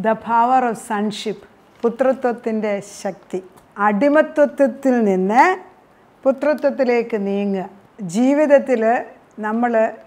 The power of sonship പുത്രത്വത്തിൻ്റെ ശക്തി അടിമത്വത്തിൽ നിന്ന് പുത്രത്വത്തിലേക്ക് നീങ്ങുക ജീവിതത്തിൽ നമ്മൾ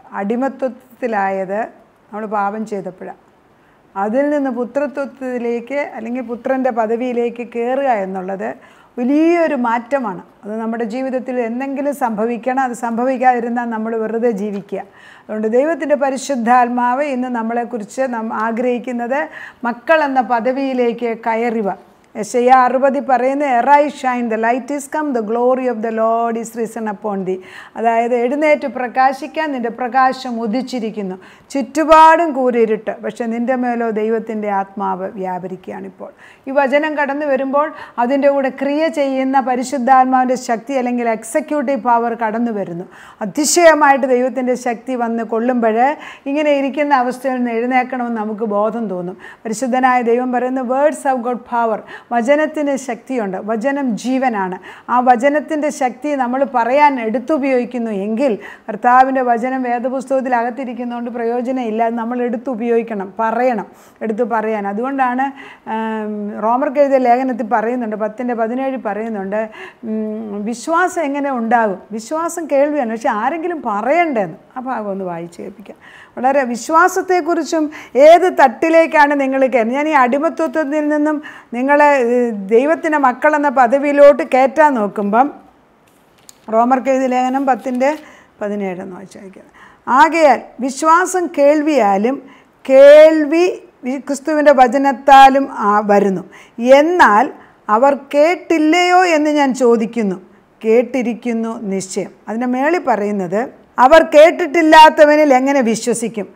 അടിമത്വത്തിലായത് നമ്മൾ പാപം ചെയ്തപ്പോഴാണ് അതിൽ നിന്ന് പുത്രത്വത്തിലേക്ക് അല്ലെങ്കിൽ പുത്രൻ്റെ പദവിയിലേക്ക് കയറുക എന്നുള്ളത് വലിയൊരു മാറ്റമാണ് അത് നമ്മുടെ ജീവിതത്തിൽ എന്തെങ്കിലും സംഭവിക്കണം അത് സംഭവിക്കാതിരുന്നാൽ നമ്മൾ വെറുതെ ജീവിക്കുക അതുകൊണ്ട് ദൈവത്തിൻ്റെ പരിശുദ്ധാത്മാവ് ഇന്ന് നമ്മളെക്കുറിച്ച് നാം ആഗ്രഹിക്കുന്നത് മക്കൾ എന്ന പദവിയിലേക്ക് കയറുക യശയ അറുപതി പറയുന്ന arise shine the light is come the glory of the Lord is risen upon the അതായത് എഴുന്നേറ്റ് പ്രകാശിക്കാൻ നിൻ്റെ പ്രകാശം ഉദിച്ചിരിക്കുന്നു ചുറ്റുപാടും കൂരിരുട്ട് പക്ഷെ നിൻ്റെ മേലോ ദൈവത്തിൻ്റെ ആത്മാവ് വ്യാപരിക്കുകയാണിപ്പോൾ ഈ വചനം കടന്നു വരുമ്പോൾ അതിൻ്റെ കൂടെ ക്രിയ ചെയ്യുന്ന പരിശുദ്ധാത്മാവിൻ്റെ ശക്തി അല്ലെങ്കിൽ എക്സിക്യൂട്ടീവ് പവർ കടന്നു വരുന്നു അതിശയമായിട്ട് ദൈവത്തിൻ്റെ ശക്തി വന്ന് കൊള്ളുമ്പോൾ ഇങ്ങനെ ഇരിക്കുന്ന അവസ്ഥയിൽ നിന്ന് എഴുന്നേക്കണമെന്ന് നമുക്ക് ബോധം തോന്നും പരിശുദ്ധനായ ദൈവം പറയുന്ന വേർഡ്സ് ഓഫ് ഗോഡ് പവർ വചനത്തിന് ശക്തിയുണ്ട് വചനം ജീവനാണ് ആ വചനത്തിൻ്റെ ശക്തി നമ്മൾ പറയാൻ എടുത്തുപയോഗിക്കുന്നു എങ്കിൽ കർത്താവിൻ്റെ വചനം വേദപുസ്തകത്തിൽ അകത്തിരിക്കുന്നതുകൊണ്ട് പ്രയോജനം ഇല്ല അത് നമ്മൾ എടുത്തുപയോഗിക്കണം പറയണം എടുത്തു പറയാൻ അതുകൊണ്ടാണ് ആം, റോമർക്ക് എഴുതിയ ലേഖനത്തിൽ പറയുന്നുണ്ട് പത്തിൻ്റെ പതിനേഴ് പറയുന്നുണ്ട് ഉം, വിശ്വാസം എങ്ങനെ ഉണ്ടാകും വിശ്വാസം കേൾവിയാണ് പക്ഷെ ആരെങ്കിലും പറയണ്ടേന്ന് ആ ഭാഗം ഒന്ന് വായിച്ച് കേൾപ്പിക്കാം വളരെ വിശ്വാസത്തെക്കുറിച്ചും ഏത് തട്ടിലേക്കാണ് നിങ്ങൾ കയറുന്നത് ഞാൻ ഈ അടിമത്വത്തിൽ നിന്നും നിങ്ങളെ ഏഹ്, ദൈവത്തിൻ്റെ മക്കളെന്ന പദവിയിലോട്ട് കയറ്റാൻ നോക്കുമ്പം റോമർക്ക് എഴുതിയ ലേഖനം പത്തിൻ്റെ പതിനേഴെന്ന് വായിച്ചയക്കുന്നത് ആകയാൽ വിശ്വാസം കേൾവിയാലും കേൾവി വി- ക്രിസ്തുവിൻ്റെ വചനത്താലും ആ- വരുന്നു എന്നാൽ അവർ കേട്ടില്ലയോ എന്ന് ഞാൻ ചോദിക്കുന്നു കേട്ടിരിക്കുന്നു നിശ്ചയം അതിൻ്റെ മേളിൽ പറയുന്നത് അവർ കേട്ടിട്ടില്ലാത്തവനിൽ എങ്ങനെ വിശ്വസിക്കും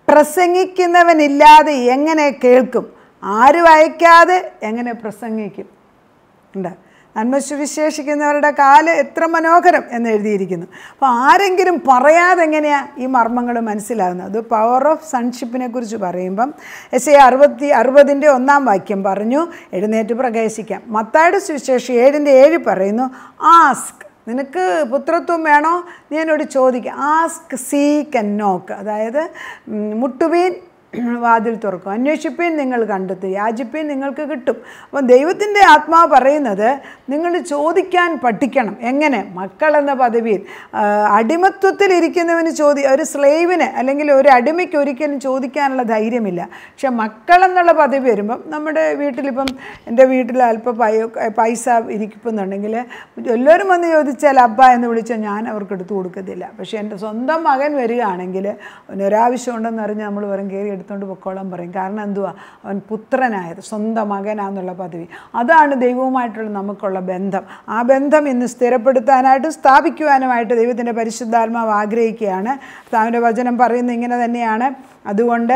പ്രസംഗിക്കുന്നവനില്ലാതെ എങ്ങനെ കേൾക്കും ആരും അയക്കാതെ എങ്ങനെ പ്രസംഗിക്കും ഉണ്ട് നന്മ സുവിശേഷിക്കുന്നവരുടെ കാല് എത്ര മനോഹരം എന്ന് എഴുതിയിരിക്കുന്നു അപ്പോൾ ആരെങ്കിലും പറയാതെ എങ്ങനെയാണ് ഈ മർമ്മങ്ങൾ മനസ്സിലാകുന്നത് അത് പവർ ഓഫ് സൺഷിപ്പിനെ കുറിച്ച് പറയുമ്പം എസ് എ അറുപത്തി അറുപതിൻ്റെ ഒന്നാം വാക്യം പറഞ്ഞു എഴുന്നേറ്റ് പ്രകാശിക്കാം മത്തായുടെ സുവിശേഷം ഏഴിൻ്റെ ഏഴ് പറയുന്നു ആസ്ക് നിനക്ക് പുത്രത്വം വേണോ നീ എന്നോട് ചോദിക്കുക ആസ്ക് സീക്ക് ആൻഡ് നോക്ക് അതായത് ഉം, മുട്ടുവീൻ വാതിൽ തുറക്കും അന്വേഷിപ്പീൻ നിങ്ങൾ കണ്ടെത്തും യാചിപ്പീൻ നിങ്ങൾക്ക് കിട്ടും അപ്പം ദൈവത്തിൻ്റെ ആത്മാവ് പറയുന്നത് നിങ്ങൾ ചോദിക്കാൻ പഠിക്കണം എങ്ങനെ മക്കൾ എന്ന പദവിയിൽ ആ, അടിമത്വത്തിലിരിക്കുന്നവന് ചോദി ഒരു സ്ലേവിന് അല്ലെങ്കിൽ ഒരു അടിമയ്ക്ക് ഒരിക്കലും ചോദിക്കാനുള്ള ധൈര്യമില്ല പക്ഷെ മക്കൾ എന്നുള്ള പദവി വരുമ്പം നമ്മുടെ വീട്ടിലിപ്പം എൻ്റെ വീട്ടിൽ അല്പം പൈ പൈസ ഇരിക്കുന്നുണ്ടെങ്കിൽ എല്ലാവരും വന്ന് ചോദിച്ചാൽ അബ്ബ എന്ന് വിളിച്ചാൽ ഞാൻ അവർക്ക് എടുത്തു കൊടുക്കത്തില്ല പക്ഷേ എൻ്റെ സ്വന്തം മകൻ വരികയാണെങ്കിൽ അവന് ഒരാവശ്യം ഉണ്ടെന്ന് അറിഞ്ഞ് നമ്മൾ പറയും കയറി എടുത്തുകൊണ്ട് പൊക്കോളാൻ പറയും കാരണം എന്തുവാ അവൻ പുത്രനായത് സ്വന്തം മകനാന്നുള്ള പദവി അതാണ് ദൈവവുമായിട്ടുള്ള നമുക്കുള്ള ബന്ധം ആ ബന്ധം ഇന്ന് സ്ഥിരപ്പെടുത്താനായിട്ട് സ്ഥാപിക്കുവാനുമായിട്ട് ദൈവത്തിൻ്റെ പരിശുദ്ധാത്മാവ് ആഗ്രഹിക്കുകയാണ് കർത്താവിൻ്റെ വചനം പറയുന്നത് ഇങ്ങനെ തന്നെയാണ് അതുകൊണ്ട്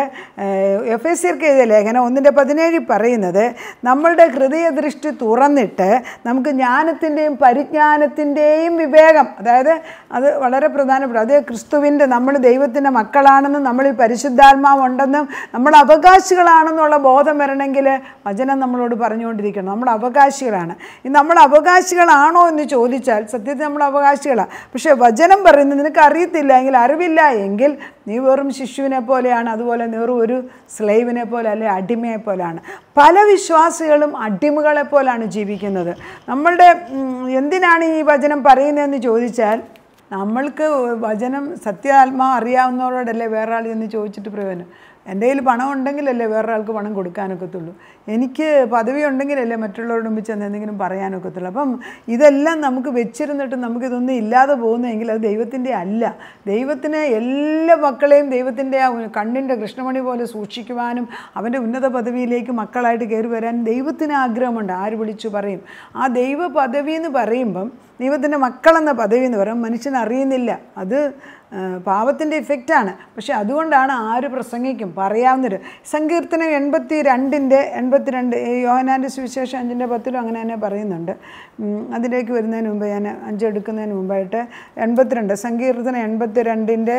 എഫ് എസ് സിർക്ക് എഴുതിയ ലേഖനം ഒന്നിൻ്റെ പതിനേഴിൽ പറയുന്നത് നമ്മളുടെ ഹൃദയദൃഷ്ടി തുറന്നിട്ട് നമുക്ക് ജ്ഞാനത്തിൻ്റെയും പരിജ്ഞാനത്തിൻ്റെയും വിവേകം അതായത് അത് വളരെ പ്രധാനപ്പെട്ട അത് ക്രിസ്തുവിൻ്റെ നമ്മൾ ദൈവത്തിൻ്റെ മക്കളാണെന്നും നമ്മൾ ഈ പരിശുദ്ധാത്മാവ് ഉണ്ടെന്നും നമ്മൾ അവകാശികളാണെന്നുള്ള ബോധം വരണമെങ്കിൽ വചനം നമ്മളോട് പറഞ്ഞുകൊണ്ടിരിക്കണം നമ്മൾ അവകാശികളാണ് ഈ നമ്മൾ അവകാശികളാണോ എന്ന് ചോദിച്ചാൽ സത്യത്തിൽ നമ്മൾ അവകാശികളാണ് പക്ഷേ വചനം പറയുന്നത് നിനക്ക് അറിയത്തില്ല എങ്കിൽ അറിവില്ല എങ്കിൽ നീ വെറും ശിശുവിനെ പോലെയാണ് അതുപോലെ നീ വെറും ഒരു സ്ലൈവിനെ പോലെ അല്ലെ അടിമയെ പോലെയാണ് പല വിശ്വാസികളും അടിമകളെ പോലാണ് ജീവിക്കുന്നത് നമ്മളുടെ ഉം, എന്തിനാണ് ഈ വചനം പറയുന്നതെന്ന് ചോദിച്ചാൽ നമ്മൾക്ക് വചനം സത്യാത്മാ അറിയാവുന്നവരോടല്ലേ വേറെ ആൾ എന്ന് ചോദിച്ചിട്ട് പ്രയോജനം എൻ്റെ കയ്യിൽ പണം ഉണ്ടെങ്കിലല്ലേ വേറൊരാൾക്ക് പണം കൊടുക്കാനൊക്കത്തുള്ളൂ എനിക്ക് പദവി ഉണ്ടെങ്കിലല്ലേ മറ്റുള്ളവരുടെ മുമ്പിൽ ചെന്ന് എന്തെങ്കിലും പറയാനൊക്കത്തുള്ളൂ അപ്പം ഇതെല്ലാം നമുക്ക് വെച്ചിരുന്നിട്ട് നമുക്കിതൊന്നും ഇല്ലാതെ പോകുന്നതെങ്കിൽ അത് ദൈവത്തിൻ്റെ അല്ല ദൈവത്തിന് എല്ലാ മക്കളെയും ദൈവത്തിൻ്റെ ആ കണ്ണിൻ്റെ കൃഷ്ണമണി പോലെ സൂക്ഷിക്കുവാനും അവൻ്റെ ഉന്നത പദവിയിലേക്ക് മക്കളായിട്ട് കയറി വരാൻ ദൈവത്തിന് ആഗ്രഹമുണ്ട് ആര് വിളിച്ചു പറയും ആ ദൈവ പദവി എന്ന് പറയുമ്പം ദൈവത്തിൻ്റെ മക്കളെന്ന പദവി എന്ന് പറയും മനുഷ്യൻ അറിയുന്നില്ല അത് പാവത്തിൻ്റെ ഇഫക്റ്റാണ് പക്ഷെ അതുകൊണ്ടാണ് ആര് പ്രസംഗിക്കും പറയാവുന്നൊരു സങ്കീർത്തനം എൺപത്തി രണ്ടിൻ്റെ എൺപത്തിരണ്ട് ഈ യോഹനാൻ്റെ സുവിശേഷം അഞ്ചിൻ്റെ പത്തിലും അങ്ങനെ തന്നെ പറയുന്നുണ്ട് ഉം, അതിലേക്ക് വരുന്നതിന് മുമ്പ് ഞാൻ അഞ്ചെടുക്കുന്നതിന് മുമ്പായിട്ട് എൺപത്തിരണ്ട് സങ്കീർത്തനം എൺപത്തി രണ്ടിൻ്റെ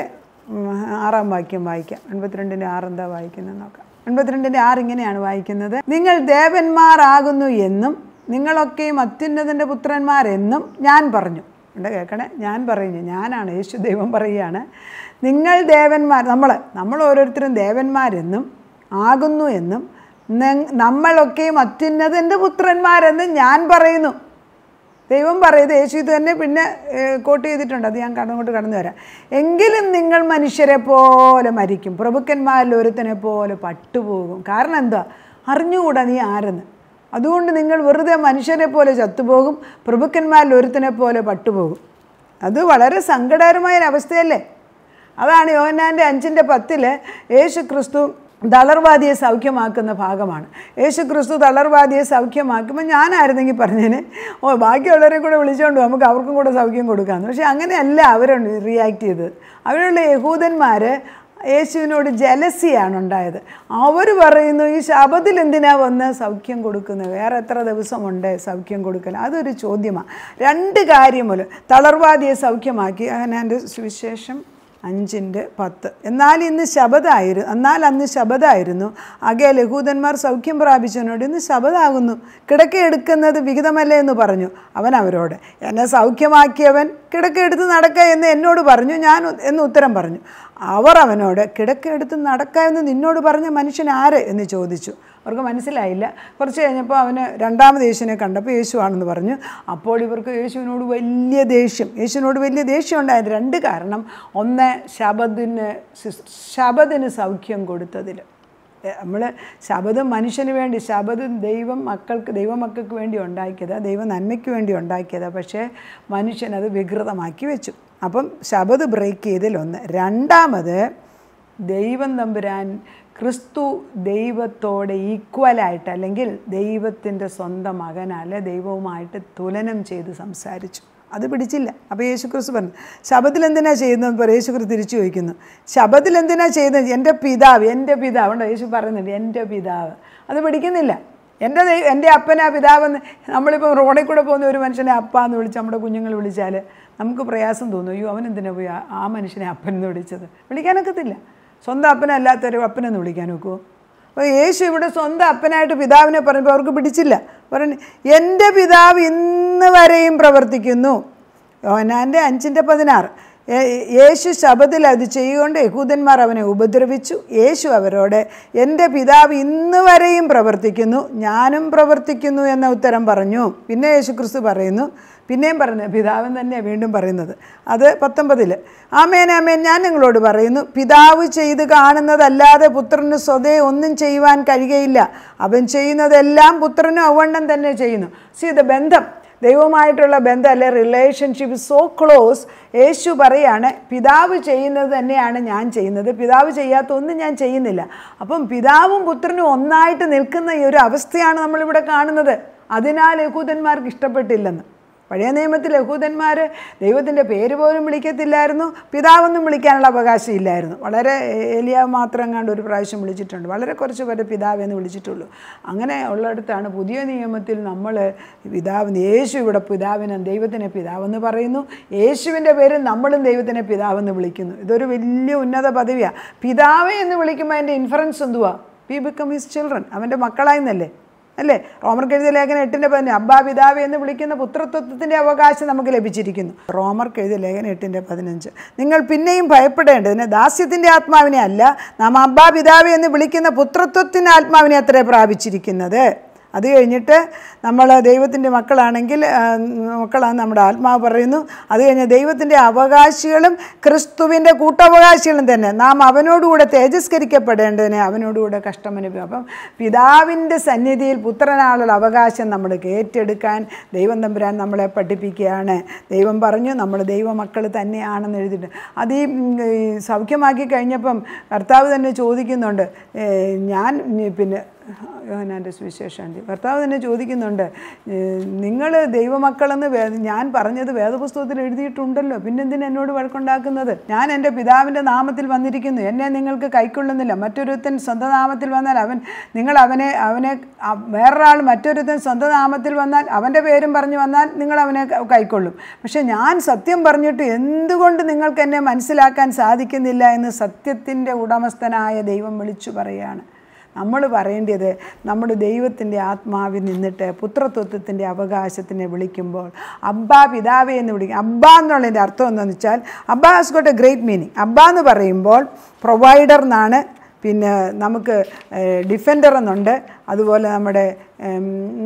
ആറാം വാക്യം വായിക്കാം എൺപത്തിരണ്ടിൻ്റെ ആറ് എന്താ വായിക്കുന്നത് നോക്കാം എൺപത്തിരണ്ടിൻ്റെ ആറ് ഇങ്ങനെയാണ് വായിക്കുന്നത് നിങ്ങൾ ദേവന്മാരാകുന്നു എന്നും നിങ്ങളൊക്കെയും അത്യുന്നതിൻ്റെ പുത്രന്മാരെന്നും ഞാൻ പറഞ്ഞു ഉണ്ട് കേൾക്കണേ ഞാൻ പറയുന്നു ഞാനാണ് യേശു ദൈവം പറയുകയാണ് നിങ്ങൾ ദേവന്മാർ നമ്മൾ നമ്മൾ ഓരോരുത്തരും ദേവന്മാരെന്നും ആകുന്നു എന്നും ന- നമ്മളൊക്കെയും അത്യുന്നതൻ്റെ പുത്രന്മാരെന്ന് ഞാൻ പറയുന്നു ദൈവം പറയുന്നത് യേശു ഇത് തന്നെ പിന്നെ ഏഹ്, കോട്ട് ചെയ്തിട്ടുണ്ട് അത് ഞാൻ കടന്നുകൊണ്ട് കടന്നു വരാം എങ്കിലും നിങ്ങൾ മനുഷ്യരെ പോലെ മരിക്കും പ്രഭുക്കന്മാരിൽ ഒരുത്തനെ പോലെ പട്ടുപോകും കാരണം എന്താ അറിഞ്ഞുകൂടാ നീ ആരെന്ന് അതുകൊണ്ട് നിങ്ങൾ വെറുതെ മനുഷ്യരെ പോലെ ചത്തുപോകും പ്രഭുക്കന്മാരിൽ ഒരുത്തനെ പോലെ പട്ടുപോകും അത് വളരെ സങ്കടകരമായ ഒരു അവസ്ഥയല്ലേ അതാണ് യോഹന്നാൻ്റെ അഞ്ചിൻ്റെ പത്തില് യേശു ക്രിസ്തു തളർവാദിയെ സൗഖ്യമാക്കുന്ന ഭാഗമാണ് യേശു ക്രിസ്തു തളർവാദിയെ സൗഖ്യമാക്കുമ്പോൾ ഞാനായിരുന്നെങ്കിൽ പറഞ്ഞേന് ഓ ബാക്കിയുള്ളവരെ കൂടെ വിളിച്ചുകൊണ്ട് വാ, നമുക്ക് അവർക്കും കൂടെ സൗഖ്യം കൊടുക്കാമെന്ന് പക്ഷേ അങ്ങനെയല്ല അവർ റിയാക്ട് ചെയ്തത് അവരുള്ള യഹൂദന്മാർ യേശുവിനോട് ജലസിയാണ് ഉണ്ടായത് അവർ പറയുന്നു ഈ ശബത്തിൽ എന്തിനാ വന്ന് സൗഖ്യം കൊടുക്കുന്നത് വേറെ എത്ര ദിവസമുണ്ട് സൗഖ്യം കൊടുക്കൽ അതൊരു ചോദ്യമാണ് രണ്ട് കാര്യം മൂലം തളർവാദിയെ സൗഖ്യമാക്കി അങ്ങനെ എൻ്റെ സുവിശേഷം അഞ്ചിൻ്റെ പത്ത് എന്നാൽ ഇന്ന് ശബദായിരുന്നു എന്നാൽ അന്ന് ശബദായിരുന്നു ആകെ ലഘൂതന്മാർ സൗഖ്യം പ്രാപിച്ചവനോട് ഇന്ന് ശബദാകുന്നു കിടക്കയെടുക്കുന്നത് വിഹിതമല്ലേ എന്ന് പറഞ്ഞു അവൻ അവരോട് എന്നെ സൗഖ്യമാക്കിയവൻ കിടക്കയെടുത്ത് നടക്ക എന്ന് എന്നോട് പറഞ്ഞു ഞാൻ ഉ- എന്ന് ഉത്തരം പറഞ്ഞു അവർ അവനോട് കിടക്കയെടുത്ത് നടക്ക എന്ന് നിന്നോട് പറഞ്ഞ മനുഷ്യൻ ആര് എന്ന് ചോദിച്ചു അവർക്ക് മനസ്സിലായില്ല കുറച്ച് കഴിഞ്ഞപ്പോൾ അവന് രണ്ടാമത് യേശുവിനെ കണ്ടപ്പോൾ യേശുവാണെന്ന് പറഞ്ഞു അപ്പോൾ ഇവർക്ക് യേശുവിനോട് വലിയ ദേഷ്യം യേശുവിനോട് വലിയ ദേഷ്യം ഉണ്ടായത് രണ്ട് കാരണം ഒന്ന് ശബദിന് ശബദിന് സൗഖ്യം കൊടുത്തതിൽ നമ്മൾ ശബദം മനുഷ്യന് വേണ്ടി ശബദം ദൈവം മക്കൾക്ക് ദൈവമക്കൾക്ക് വേണ്ടി ഉണ്ടാക്കിയതാണ് ദൈവ നന്മയ്ക്ക് വേണ്ടി ഉണ്ടാക്കിയതാണ് പക്ഷേ മനുഷ്യൻ അത് വികൃതമാക്കി വെച്ചു അപ്പം ശബദ് ബ്രേക്ക് ചെയ്തതിലൊന്ന് രണ്ടാമത് ദൈവം തമ്പുരാൻ ക്രിസ്തു ദൈവത്തോട് ഈക്വലായിട്ട് അല്ലെങ്കിൽ ദൈവത്തിൻ്റെ സ്വന്തം മകനല്ല ദൈവവുമായിട്ട് തുലനം ചെയ്ത് സംസാരിച്ചു അത് പിടിച്ചില്ല അപ്പോൾ യേശു ക്രിസ്തു പറഞ്ഞു ശബത്തിൽ എന്തിനാ ചെയ്യുന്നത് പറയും യേശു ക്രിസ്തു തിരിച്ചു ചോദിക്കുന്നു ശബത്തിൽ എന്തിനാ ചെയ്യുന്നത് എൻ്റെ പിതാവ് എൻ്റെ പിതാവ് ഉണ്ടോ യേശു പറയുന്നുണ്ട് എൻ്റെ പിതാവ് അത് പിടിക്കുന്നില്ല എൻ്റെ ദൈ എൻ്റെ അപ്പനാ പിതാവെന്ന് നമ്മളിപ്പോൾ റോഡിൽ കൂടെ പോകുന്ന ഒരു മനുഷ്യനെ അപ്പ എന്ന് വിളിച്ച് നമ്മുടെ കുഞ്ഞുങ്ങൾ വിളിച്ചാൽ നമുക്ക് പ്രയാസം തോന്നും അയ്യോ അവൻ എന്തിനാ പോയി ആ- ആ മനുഷ്യനെ അപ്പൻ എന്ന് വിളിച്ചത് വിളിക്കാനൊക്കത്തില്ല സ്വന്തം അപ്പനല്ലാത്തൊരു അപ്പനെന്ന് വിളിക്കാൻ ഒക്കുമോ അപ്പോൾ യേശു ഇവിടെ സ്വന്തം അപ്പനായിട്ട് പിതാവിനെ പറഞ്ഞപ്പോൾ അവർക്ക് പിടിച്ചില്ല പറഞ്ഞു എൻ്റെ പിതാവ് ഇന്ന് വരെയും പ്രവർത്തിക്കുന്നു യോഹന്നാൻ്റെ അഞ്ചിൻ്റെ പതിനാറ് യേ- യേശു ശബത്തിൽ അത് ചെയ്യുകൊണ്ട് യഹൂദന്മാർ അവനെ ഉപദ്രവിച്ചു യേശു അവരോട് എൻ്റെ പിതാവ് ഇന്ന് വരെയും പ്രവർത്തിക്കുന്നു ഞാനും പ്രവർത്തിക്കുന്നു എന്ന ഉത്തരം പറഞ്ഞു പിന്നെ യേശു ക്രിസ്തു പറയുന്നു പിന്നെയും പറഞ്ഞു പിതാവൻ തന്നെ വീണ്ടും പറയുന്നത് അത് പത്തൊമ്പതിൽ ആമേൻ ആമേൻ ഞാൻ നിങ്ങളോട് പറയുന്നു പിതാവ് ചെയ്ത് കാണുന്നതല്ലാതെ പുത്രന് സ്വതേ ഒന്നും ചെയ്യുവാൻ കഴിയുകയില്ല അവൻ ചെയ്യുന്നതെല്ലാം പുത്രനും അവണ്ണം തന്നെ ചെയ്യുന്നു സി ദ ബന്ധം ദൈവമായിട്ടുള്ള ബന്ധം അല്ലെ റിലേഷൻഷിപ്പ് സോ ക്ലോസ് യേശു പറയാണ് പിതാവ് ചെയ്യുന്നത് തന്നെയാണ് ഞാൻ ചെയ്യുന്നത് പിതാവ് ചെയ്യാത്ത ഒന്നും ഞാൻ ചെയ്യുന്നില്ല അപ്പം പിതാവും പുത്രനും ഒന്നായിട്ട് നിൽക്കുന്ന ഈ ഒരു അവസ്ഥയാണ് നമ്മളിവിടെ കാണുന്നത് അതിനാൽ യഹൂദന്മാർക്ക് ഇഷ്ടപ്പെട്ടില്ലെന്ന് പഴയ നിയമത്തിൽ യഹൂദന്മാർ ദൈവത്തിൻ്റെ പേര് പോലും വിളിക്കത്തില്ലായിരുന്നു പിതാവൊന്നും വിളിക്കാനുള്ള അവകാശം ഇല്ലായിരുന്നു വളരെ ഏലിയ മാത്രം കണ്ട് ഒരു പ്രാവശ്യം വിളിച്ചിട്ടുണ്ട് വളരെ കുറച്ച് പേരെ പിതാവെന്ന് വിളിച്ചിട്ടുള്ളൂ അങ്ങനെ ഉള്ളിടത്താണ് പുതിയ നിയമത്തിൽ നമ്മൾ പിതാവ് യേശു ഇവിടെ പിതാവിനെ ദൈവത്തിനെ പിതാവെന്ന് പറയുന്നു യേശുവിൻ്റെ പേരിൽ നമ്മളും ദൈവത്തിനെ പിതാവെന്ന് വിളിക്കുന്നു ഇതൊരു വലിയ ഉന്നത പദവിയാണ് പിതാവേ എന്ന് വിളിക്കുമ്പോൾ അതിൻ്റെ ഇൻഫറൻസ് എന്തുവാ വി ബിക്കം ഹിസ് ചിൽഡ്രൻ അവൻ്റെ മക്കളായെന്നല്ലേ അല്ലേ റോമർക്ക് എഴുതിയ ലേഖനം എട്ടിൻ്റെ പതിന് അബ്ബാ പിതാവ് എന്ന് വിളിക്കുന്ന പുത്രത്വത്തിൻ്റെ അവകാശം നമുക്ക് ലഭിച്ചിരിക്കുന്നു റോമർക്ക് എഴുതിയ ലേഖനം എട്ടിൻ്റെ പതിനഞ്ച് നിങ്ങൾ പിന്നെയും ഭയപ്പെടേണ്ടതിന് ദാസ്യത്തിൻ്റെ ആത്മാവിനെ അല്ല നാം അബ്ബാ പിതാവ് എന്ന് വിളിക്കുന്ന പുത്രത്വത്തിൻ്റെ ആത്മാവിനെ അത്രേ പ്രാപിച്ചിരിക്കുന്നത് അത് കഴിഞ്ഞിട്ട് നമ്മൾ ദൈവത്തിൻ്റെ മക്കളാണെങ്കിൽ ആ, മക്കളാണ് നമ്മുടെ ആത്മാവ് പറയുന്നു അത് കഴിഞ്ഞ് ദൈവത്തിൻ്റെ അവകാശികളും ക്രിസ്തുവിൻ്റെ കൂട്ടവകാശികളും തന്നെ നാം അവനോടുകൂടെ തേജസ്കരിക്കപ്പെടേണ്ടതിന് അവനോടുകൂടെ കഷ്ടമനുഭവം അപ്പം പിതാവിൻ്റെ സന്നിധിയിൽ പുത്രനാളുള്ള അവകാശം നമ്മൾ ഏറ്റെടുക്കാൻ ദൈവം തമ്പുരാൻ നമ്മളെ പഠിപ്പിക്കുകയാണ് ദൈവം പറഞ്ഞു നമ്മൾ ദൈവമക്കൾ തന്നെയാണെന്ന് എഴുതിയിട്ട് അത് ഈ ഉം, ഈ സൗഖ്യമാക്കി കഴിഞ്ഞപ്പം കർത്താവ് തന്നെ ചോദിക്കുന്നുണ്ട് ഏ, ഞാൻ ഉം, പിന്നെ യോഹന്നാൻ്റെ സുവിശേഷാന്തി ഭർത്താവ് തന്നെ ചോദിക്കുന്നുണ്ട് നിങ്ങൾ ദൈവമക്കളെന്ന് വേ ഞാൻ പറഞ്ഞത് വേദപുസ്തകത്തിൽ എഴുതിയിട്ടുണ്ടല്ലോ പിന്നെന്തിനാ എന്നോട് വഴക്കുണ്ടാക്കുന്നത് ഞാൻ എൻ്റെ പിതാവിൻ്റെ നാമത്തിൽ വന്നിരിക്കുന്നു എന്നെ നിങ്ങൾക്ക് കൈക്കൊള്ളുന്നില്ല മറ്റൊരുത്തൻ സ്വന്തം നാമത്തിൽ വന്നാൽ അവൻ നിങ്ങൾ അവനെ അവനെ അ- വേറൊരാൾ മറ്റൊരുത്തൻ സ്വന്തം നാമത്തിൽ വന്നാൽ അവൻ്റെ പേരും പറഞ്ഞു വന്നാൽ നിങ്ങൾ അവനെ ക- കൈക്കൊള്ളും പക്ഷെ ഞാൻ സത്യം പറഞ്ഞിട്ട് എന്തുകൊണ്ട് നിങ്ങൾക്ക് എന്നെ മനസ്സിലാക്കാൻ സാധിക്കുന്നില്ല എന്ന് സത്യത്തിൻ്റെ ഉടമസ്ഥനായ ദൈവം വിളിച്ചു പറയുകയാണ് നമ്മൾ പറയേണ്ടത് നമ്മുടെ ദൈവത്തിൻ്റെ ആത്മാവിൽ നിന്നിട്ട് പുത്രത്വത്വത്തിൻ്റെ അവകാശത്തിനെ വിളിക്കുമ്പോൾ അബ്ബ പിതാവേ എന്ന് വിളിക്കും അബ്ബ എന്നുള്ളതിൻ്റെ അർത്ഥം എന്താണെന്ന് വെച്ചാൽ അബ്ബ has got a great meaning അബ്ബ എന്ന് പറയുമ്പോൾ പ്രൊവൈഡർ എന്നാണ് പിന്നെ നമുക്ക് ഡിഫൻഡർ എന്നുണ്ട് അതുപോലെ നമ്മുടെ ഉം,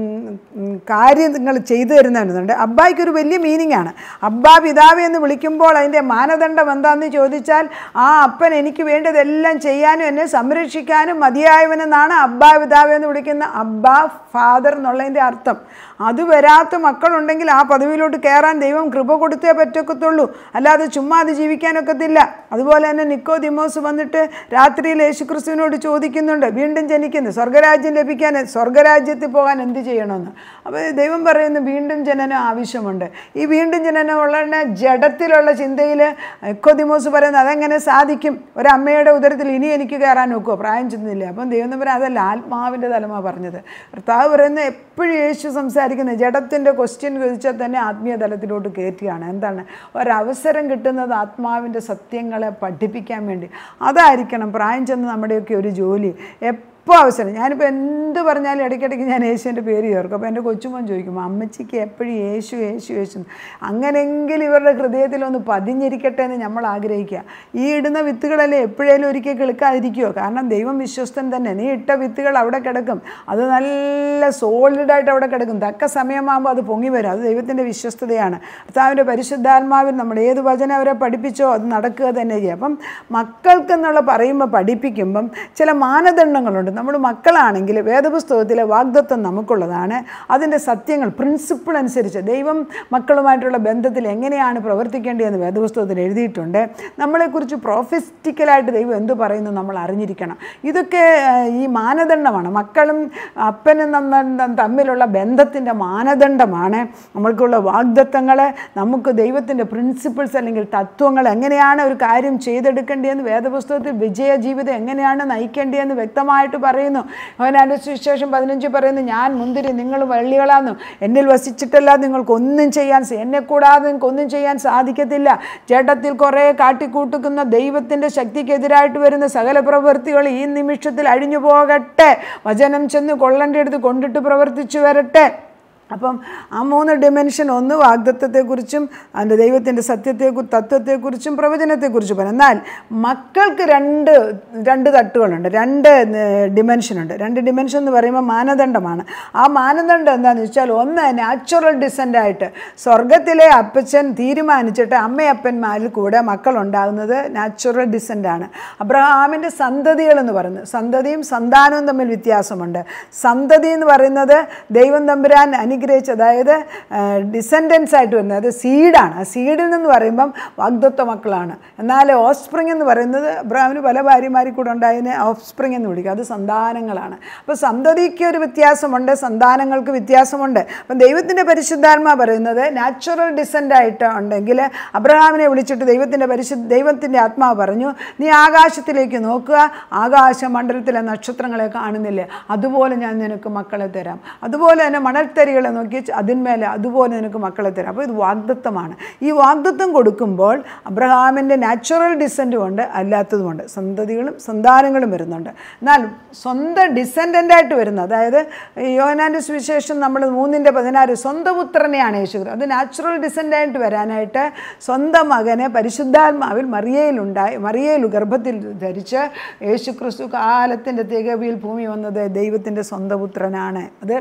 ഉം, കാര്യങ്ങൾ ചെയ്തു തരുന്നുണ്ട് അബ്ബായ്ക്ക് ഒരു വലിയ മീനിങ് ആണ് അബ്ബാ പിതാവ് എന്ന് വിളിക്കുമ്പോൾ അതിൻ്റെ മാനദണ്ഡം എന്താണെന്ന് ചോദിച്ചാൽ ആ അപ്പൻ എനിക്ക് വേണ്ടതെല്ലാം ചെയ്യാനും എന്നെ സംരക്ഷിക്കാനും മതിയായവനെന്നാണ് അബ്ബാ പിതാവ് എന്ന് വിളിക്കുന്ന അബ്ബാ ഫാദർ എന്നുള്ളതിൻ്റെ അർത്ഥം അത് വരാത്ത മക്കളുണ്ടെങ്കിൽ ആ പദവിയിലോട്ട് കയറാൻ ദൈവം കൃപ കൊടുത്തേ പറ്റക്കത്തുള്ളൂ അല്ലാതെ ചുമ്മാ അത് ജീവിക്കാനൊക്കത്തില്ല അതുപോലെ തന്നെ നിക്കോ ദിമോസ് വന്നിട്ട് രാത്രിയിൽ യേശുക്രിസ്തുവിനോട് ചോദിക്കുന്നുണ്ട് വീണ്ടും ജനിക്കുന്നു സ്വർഗരാജ്യം ലഭിക്കാൻ സ്വർഗരാജ്യത്തിൽ പോകാൻ എന്ത് ചെയ്യണമെന്ന് അപ്പോൾ ദൈവം പറയുന്നു വീണ്ടും ജനനം ആവശ്യമുണ്ട് ഈ വീണ്ടും ജനനം ഉള്ള ജഡത്തിലുള്ള ചിന്തയിൽ നിക്കോദിമോസ് പറയുന്നത് അതെങ്ങനെ സാധിക്കും ഒരമ്മയുടെ ഉദരത്തിൽ ഇനി എനിക്ക് കയറാൻ നോക്കുമോ പ്രായം ചെന്നില്ല അപ്പം ദൈവം പറയാൻ അതല്ല ആത്മാവിൻ്റെ തലമാണ് പറഞ്ഞത് ഭർത്താവ് പറയുന്നത് എപ്പോഴും യേശു സംസാരിക്കുന്നത് ജഡത്തിൻ്റെ ക്വസ്റ്റ്യൻ ചോദിച്ചാൽ തന്നെ ആത്മീയ തലത്തിലോട്ട് കയറ്റുകയാണ് എന്താണ് ഒരവസരം കിട്ടുന്നത് ആത്മാവിൻ്റെ സത്യങ്ങളെ പഠിപ്പിക്കാൻ വേണ്ടി അതായിരിക്കണം പ്രായം ചെന്ന് നമ്മുടെയൊക്കെ ഒരു ജോലി എപ്പോൾ അവസരം ഞാനിപ്പോൾ എന്ത് പറഞ്ഞാലും ഇടയ്ക്കിടയ്ക്ക് ഞാൻ യേശുവിൻ്റെ പേര് ചേർക്കും അപ്പോൾ എൻ്റെ കൊച്ചുമോൻ ചോദിക്കും അമ്മച്ചിക്ക് എപ്പോഴും യേശു യേശു യേശു എന്ന്." അങ്ങനെയെങ്കിലും ഇവരുടെ ഹൃദയത്തിലൊന്ന് പതിഞ്ഞിരിക്കട്ടെ എന്ന് നമ്മൾ ആഗ്രഹിക്കുക ഈ ഇടുന്ന വിത്തുകളല്ലേ എപ്പോഴേലും ഒരിക്കൽ കിളുക്കാതിരിക്കുമോ കാരണം ദൈവം വിശ്വസ്തൻ തന്നെ നീ ഇട്ട വിത്തുകൾ അവിടെ കിടക്കും അത് നല്ല സോളിഡായിട്ട് അവിടെ കിടക്കും തക്ക സമയമാകുമ്പോൾ അത് പൊങ്ങി വരും അത് ദൈവത്തിൻ്റെ വിശ്വസ്തതയാണ് കർത്താവിൻ്റെ പരിശുദ്ധാത്മാവിൽ നമ്മൾ ഏത് വചനം അവരെ പഠിപ്പിച്ചോ അത് നടക്കുക തന്നെ ചെയ്യും അപ്പം മക്കൾക്കെന്നുള്ള പറയുമ്പോൾ പഠിപ്പിക്കുമ്പം ചില മാനദണ്ഡങ്ങളുണ്ട് നമ്മൾ മക്കളാണെങ്കിൽ വേദപുസ്തകത്തിലെ വാഗ്ദത്വം നമുക്കുള്ളതാണ് അതിൻ്റെ സത്യങ്ങൾ പ്രിൻസിപ്പിൾ അനുസരിച്ച് ദൈവം മക്കളുമായിട്ടുള്ള ബന്ധത്തിൽ എങ്ങനെയാണ് പ്രവർത്തിക്കേണ്ടതെന്ന് വേദപുസ്തകത്തിൽ എഴുതിയിട്ടുണ്ട് നമ്മളെക്കുറിച്ച് പ്രോഫിസ്റ്റിക്കലായിട്ട് ദൈവം എന്ത് പറയുന്നു നമ്മൾ അറിഞ്ഞിരിക്കണം ഇതൊക്കെ ആ, ഈ മാനദണ്ഡമാണ് മക്കളും അപ്പനും നമ്മ- തമ്മിലുള്ള ബന്ധത്തിൻ്റെ മാനദണ്ഡമാണ് നമ്മൾക്കുള്ള വാഗ്ദത്തങ്ങൾ നമുക്ക് ദൈവത്തിൻ്റെ പ്രിൻസിപ്പിൾസ് അല്ലെങ്കിൽ തത്വങ്ങൾ എങ്ങനെയാണ് ഒരു കാര്യം ചെയ്തെടുക്കേണ്ടതെന്ന് വേദപുസ്തകത്തിൽ വിജയ ജീവിതം എങ്ങനെയാണ് നയിക്കേണ്ടതെന്ന് വ്യക്തമായിട്ട് പറയുന്നു അവനാൻ്റെ സുവിശേഷം പതിനഞ്ച് പറയുന്നു ഞാൻ മുന്തിരി നിങ്ങൾ വള്ളികളാന്നു എന്നിൽ വസിച്ചിട്ടല്ലാതെ നിങ്ങൾക്കൊന്നും ചെയ്യാൻ സ- എന്നെ കൂടാതെ നിങ്ങൾക്കൊന്നും ചെയ്യാൻ സാധിക്കത്തില്ല ചേട്ടത്തിൽ കുറേ കാട്ടിക്കൂട്ടുക്കുന്ന ദൈവത്തിൻ്റെ ശക്തിക്കെതിരായിട്ട് വരുന്ന സകല പ്രവൃത്തികൾ ഈ നിമിഷത്തിൽ അഴിഞ്ഞു പോകട്ടെ വചനം ചെന്ന് കൊള്ളേണ്ടടുത്ത് കൊണ്ടിട്ട് പ്രവർത്തിച്ചു വരട്ടെ അപ്പം ആ മൂന്ന് ഡിമെൻഷൻ ഒന്ന് വാഗ്ദത്വത്തെക്കുറിച്ചും അതിൻ്റെ ദൈവത്തിൻ്റെ സത്യത്തെക്കുറിച്ച് തത്വത്തെക്കുറിച്ചും പ്രവചനത്തെക്കുറിച്ചും പറയും എന്നാൽ മക്കൾക്ക് രണ്ട് രണ്ട് തട്ടുകളുണ്ട് രണ്ട് ഡിമെൻഷനുണ്ട് രണ്ട് ഡിമെൻഷൻ എന്ന് പറയുമ്പോൾ മാനദണ്ഡമാണ് ആ മാനദണ്ഡം എന്താണെന്ന് വെച്ചാൽ ഒന്ന് നാച്ചുറൽ ഡിസെൻ്റായിട്ട് സ്വർഗത്തിലെ അപ്പച്ചൻ തീരുമാനിച്ചിട്ട് അമ്മയപ്പന്മാരിൽ കൂടെ മക്കളുണ്ടാകുന്നത് നാച്ചുറൽ ഡിസെൻ്റാണ് അബ്രഹാമിൻ്റെ സന്തതികളെന്ന് പറയുന്നത് സന്തതിയും സന്താനവും തമ്മിൽ വ്യത്യാസമുണ്ട് സന്തതി എന്ന് പറയുന്നത് ദൈവം തമ്പുരാൻ അനുഗ്രഹിച്ച് അതായത് ഡിസെൻഡൻസ് ആയിട്ട് വരുന്നത് അത് സീഡാണ് ആ സീഡിൽ നിന്ന് പറയുമ്പം വാഗ്ദത്വ മക്കളാണ് എന്നാൽ ഓഫ്സ്പ്രിങ് എന്ന് പറയുന്നത് അബ്രഹാമിന് പല ഭാര്യമാരിൽ കൂടെ ഉണ്ടായതിനെ ഓഫ്സ്പ്രിങ് എന്ന് വിളിക്കും അത് സന്താനങ്ങളാണ് അപ്പോൾ സന്തതിക്ക് ഒരു വ്യത്യാസമുണ്ട് സന്താനങ്ങൾക്ക് വ്യത്യാസമുണ്ട് അപ്പം ദൈവത്തിൻ്റെ പരിശുദ്ധാത്മാ പറയുന്നത് നാച്ചുറൽ ഡിസെൻ്റ് ആയിട്ട് ഉണ്ടെങ്കിൽ അബ്രഹാമിനെ വിളിച്ചിട്ട് ദൈവത്തിൻ്റെ പരിശുദ്ധ ദൈവത്തിൻ്റെ ആത്മാവ് പറഞ്ഞു നീ ആകാശത്തിലേക്ക് നോക്കുക ആകാശമണ്ഡലത്തിലെ നക്ഷത്രങ്ങളെ കാണുന്നില്ലേ അതുപോലെ ഞാൻ നിനക്ക് മക്കളെ തരാം അതുപോലെ തന്നെ മണൽത്തരികളെ നോക്കി അതിന്മേലെ അതുപോലെ നിനക്ക് മക്കളെ തരാം അപ്പോൾ ഇത് വാഗ്ദത്വമാണ് ഈ വാഗ്ദത്വം കൊടുക്കുമ്പോൾ അബ്രഹാമിൻ്റെ നാച്ചുറൽ ഡിസെൻറ്റും ഉണ്ട് അല്ലാത്തതുമുണ്ട് സന്തതികളും സന്താനങ്ങളും വരുന്നുണ്ട് എന്നാൽ സ്വന്തം ഡിസെൻഡൻ്റായിട്ട് വരുന്നത് അതായത് ഈ യോഹനാൻ്റെ സുവിശേഷം നമ്മൾ മൂന്നിൻ്റെ പതിനാറ് സ്വന്തം പുത്രനെയാണ് യേശു അത് നാച്ചുറൽ ഡിസെൻഡായിട്ട് വരാനായിട്ട് സ്വന്തം മകനെ പരിശുദ്ധാത്മാവിൽ മറിയയിലുണ്ടായി മറിയയിൽ ഗർഭത്തിൽ ധരിച്ച് യേശു ക്രിസ്തു കാലത്തിൻ്റെ തികവിയിൽ ഭൂമി വന്നത് ദൈവത്തിൻ്റെ സ്വന്തം പുത്രനാണ് അത്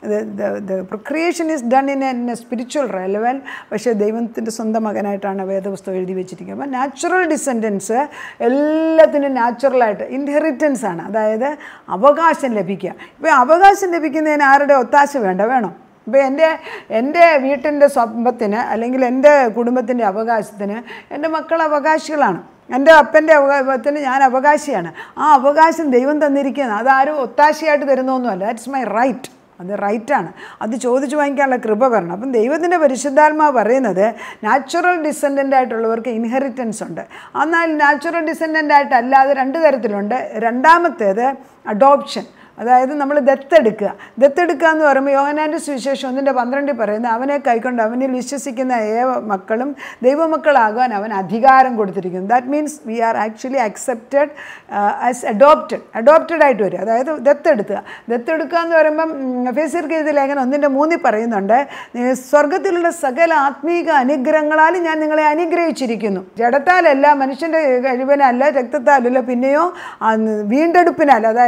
procreation is done in a spiritual realm പക്ഷേ ദൈവത്തിൻ്റെ സ്വന്തം മകനായിട്ടാണ് വേദപുസ്തകം എഴുതി വെച്ചിരിക്കുന്നത് അപ്പോൾ നാച്ചുറൽ ഡിസെൻഡൻസ് എല്ലാത്തിനും നാച്ചുറലായിട്ട് ഇൻഹെറിറ്റൻസ് ആണ് അതായത് അവകാശം ലഭിക്കുക ഇപ്പോൾ അവകാശം ലഭിക്കുന്നതിന് ആരുടെ ഒത്താശ വേണ്ട വേണോ ഇപ്പോൾ എൻ്റെ എൻ്റെ വീട്ടിൻ്റെ സമ്പത്തിന് അല്ലെങ്കിൽ എൻ്റെ കുടുംബത്തിൻ്റെ അവകാശത്തിന് എൻ്റെ മക്കൾ അവകാശികളാണ് എൻ്റെ അപ്പൻ്റെ അവകാശത്തിന് ഞാൻ അവകാശിയാണ് ആ അവകാശം ദൈവം തന്നിരിക്കുന്നത് അതാരും ഒത്താശയായിട്ട് തരുന്നൊന്നുമല്ല ദാറ്റ്സ് മൈ റൈറ്റ് അത് റൈറ്റാണ് അത് ചോദിച്ചു വാങ്ങിക്കാനുള്ള കൃപ വരണം അപ്പം ദൈവത്തിൻ്റെ പരിശുദ്ധാത്മാവ് പറയുന്നത് നാച്ചുറൽ ഡിസെൻഡൻ്റ് ആയിട്ടുള്ളവർക്ക് ഇൻഹെറിറ്റൻസ് ഉണ്ട് എന്നാൽ നാച്ചുറൽ ഡിസെൻഡൻ്റ് ആയിട്ട് അല്ലാതെ രണ്ട് തരത്തിലുണ്ട് രണ്ടാമത്തേത് അഡോപ്ഷൻ അതായത് നമ്മൾ ദത്തെടുക്കുക ദത്തെടുക്കുക എന്ന് പറയുമ്പോൾ യോഹനാൻ്റെ സുവിശേഷം ഒന്നിൻ്റെ പന്ത്രണ്ടിൽ പറയുന്നത് അവനെ കൈക്കൊണ്ട് അവനിൽ വിശ്വസിക്കുന്ന ഏവ മക്കളും ദൈവമക്കളാകാൻ അവൻ അധികാരം കൊടുത്തിരിക്കുന്നു that means we are actually accepted as adopted adopted ആയിട്ട് വരും അതായത് ദത്തെടുക്കുക ദത്തെടുക്കുക എന്ന് പറയുമ്പം ഫേസിർ കീഴ്ത്തി ലേഖനം ഒന്നിൻ്റെ മൂന്നിൽ പറയുന്നുണ്ട് "നീ സ്വർഗത്തിലുള്ള സകല ആത്മീക അനുഗ്രഹങ്ങളാലും ഞാൻ നിങ്ങളെ അനുഗ്രഹിച്ചിരിക്കുന്നു ജഡത്താലല്ല മനുഷ്യൻ്റെ കഴിവിനല്ല രക്തത്താലല്ല പിന്നെയോ ആ, വീണ്ടെടുപ്പിനാൽ അതായത്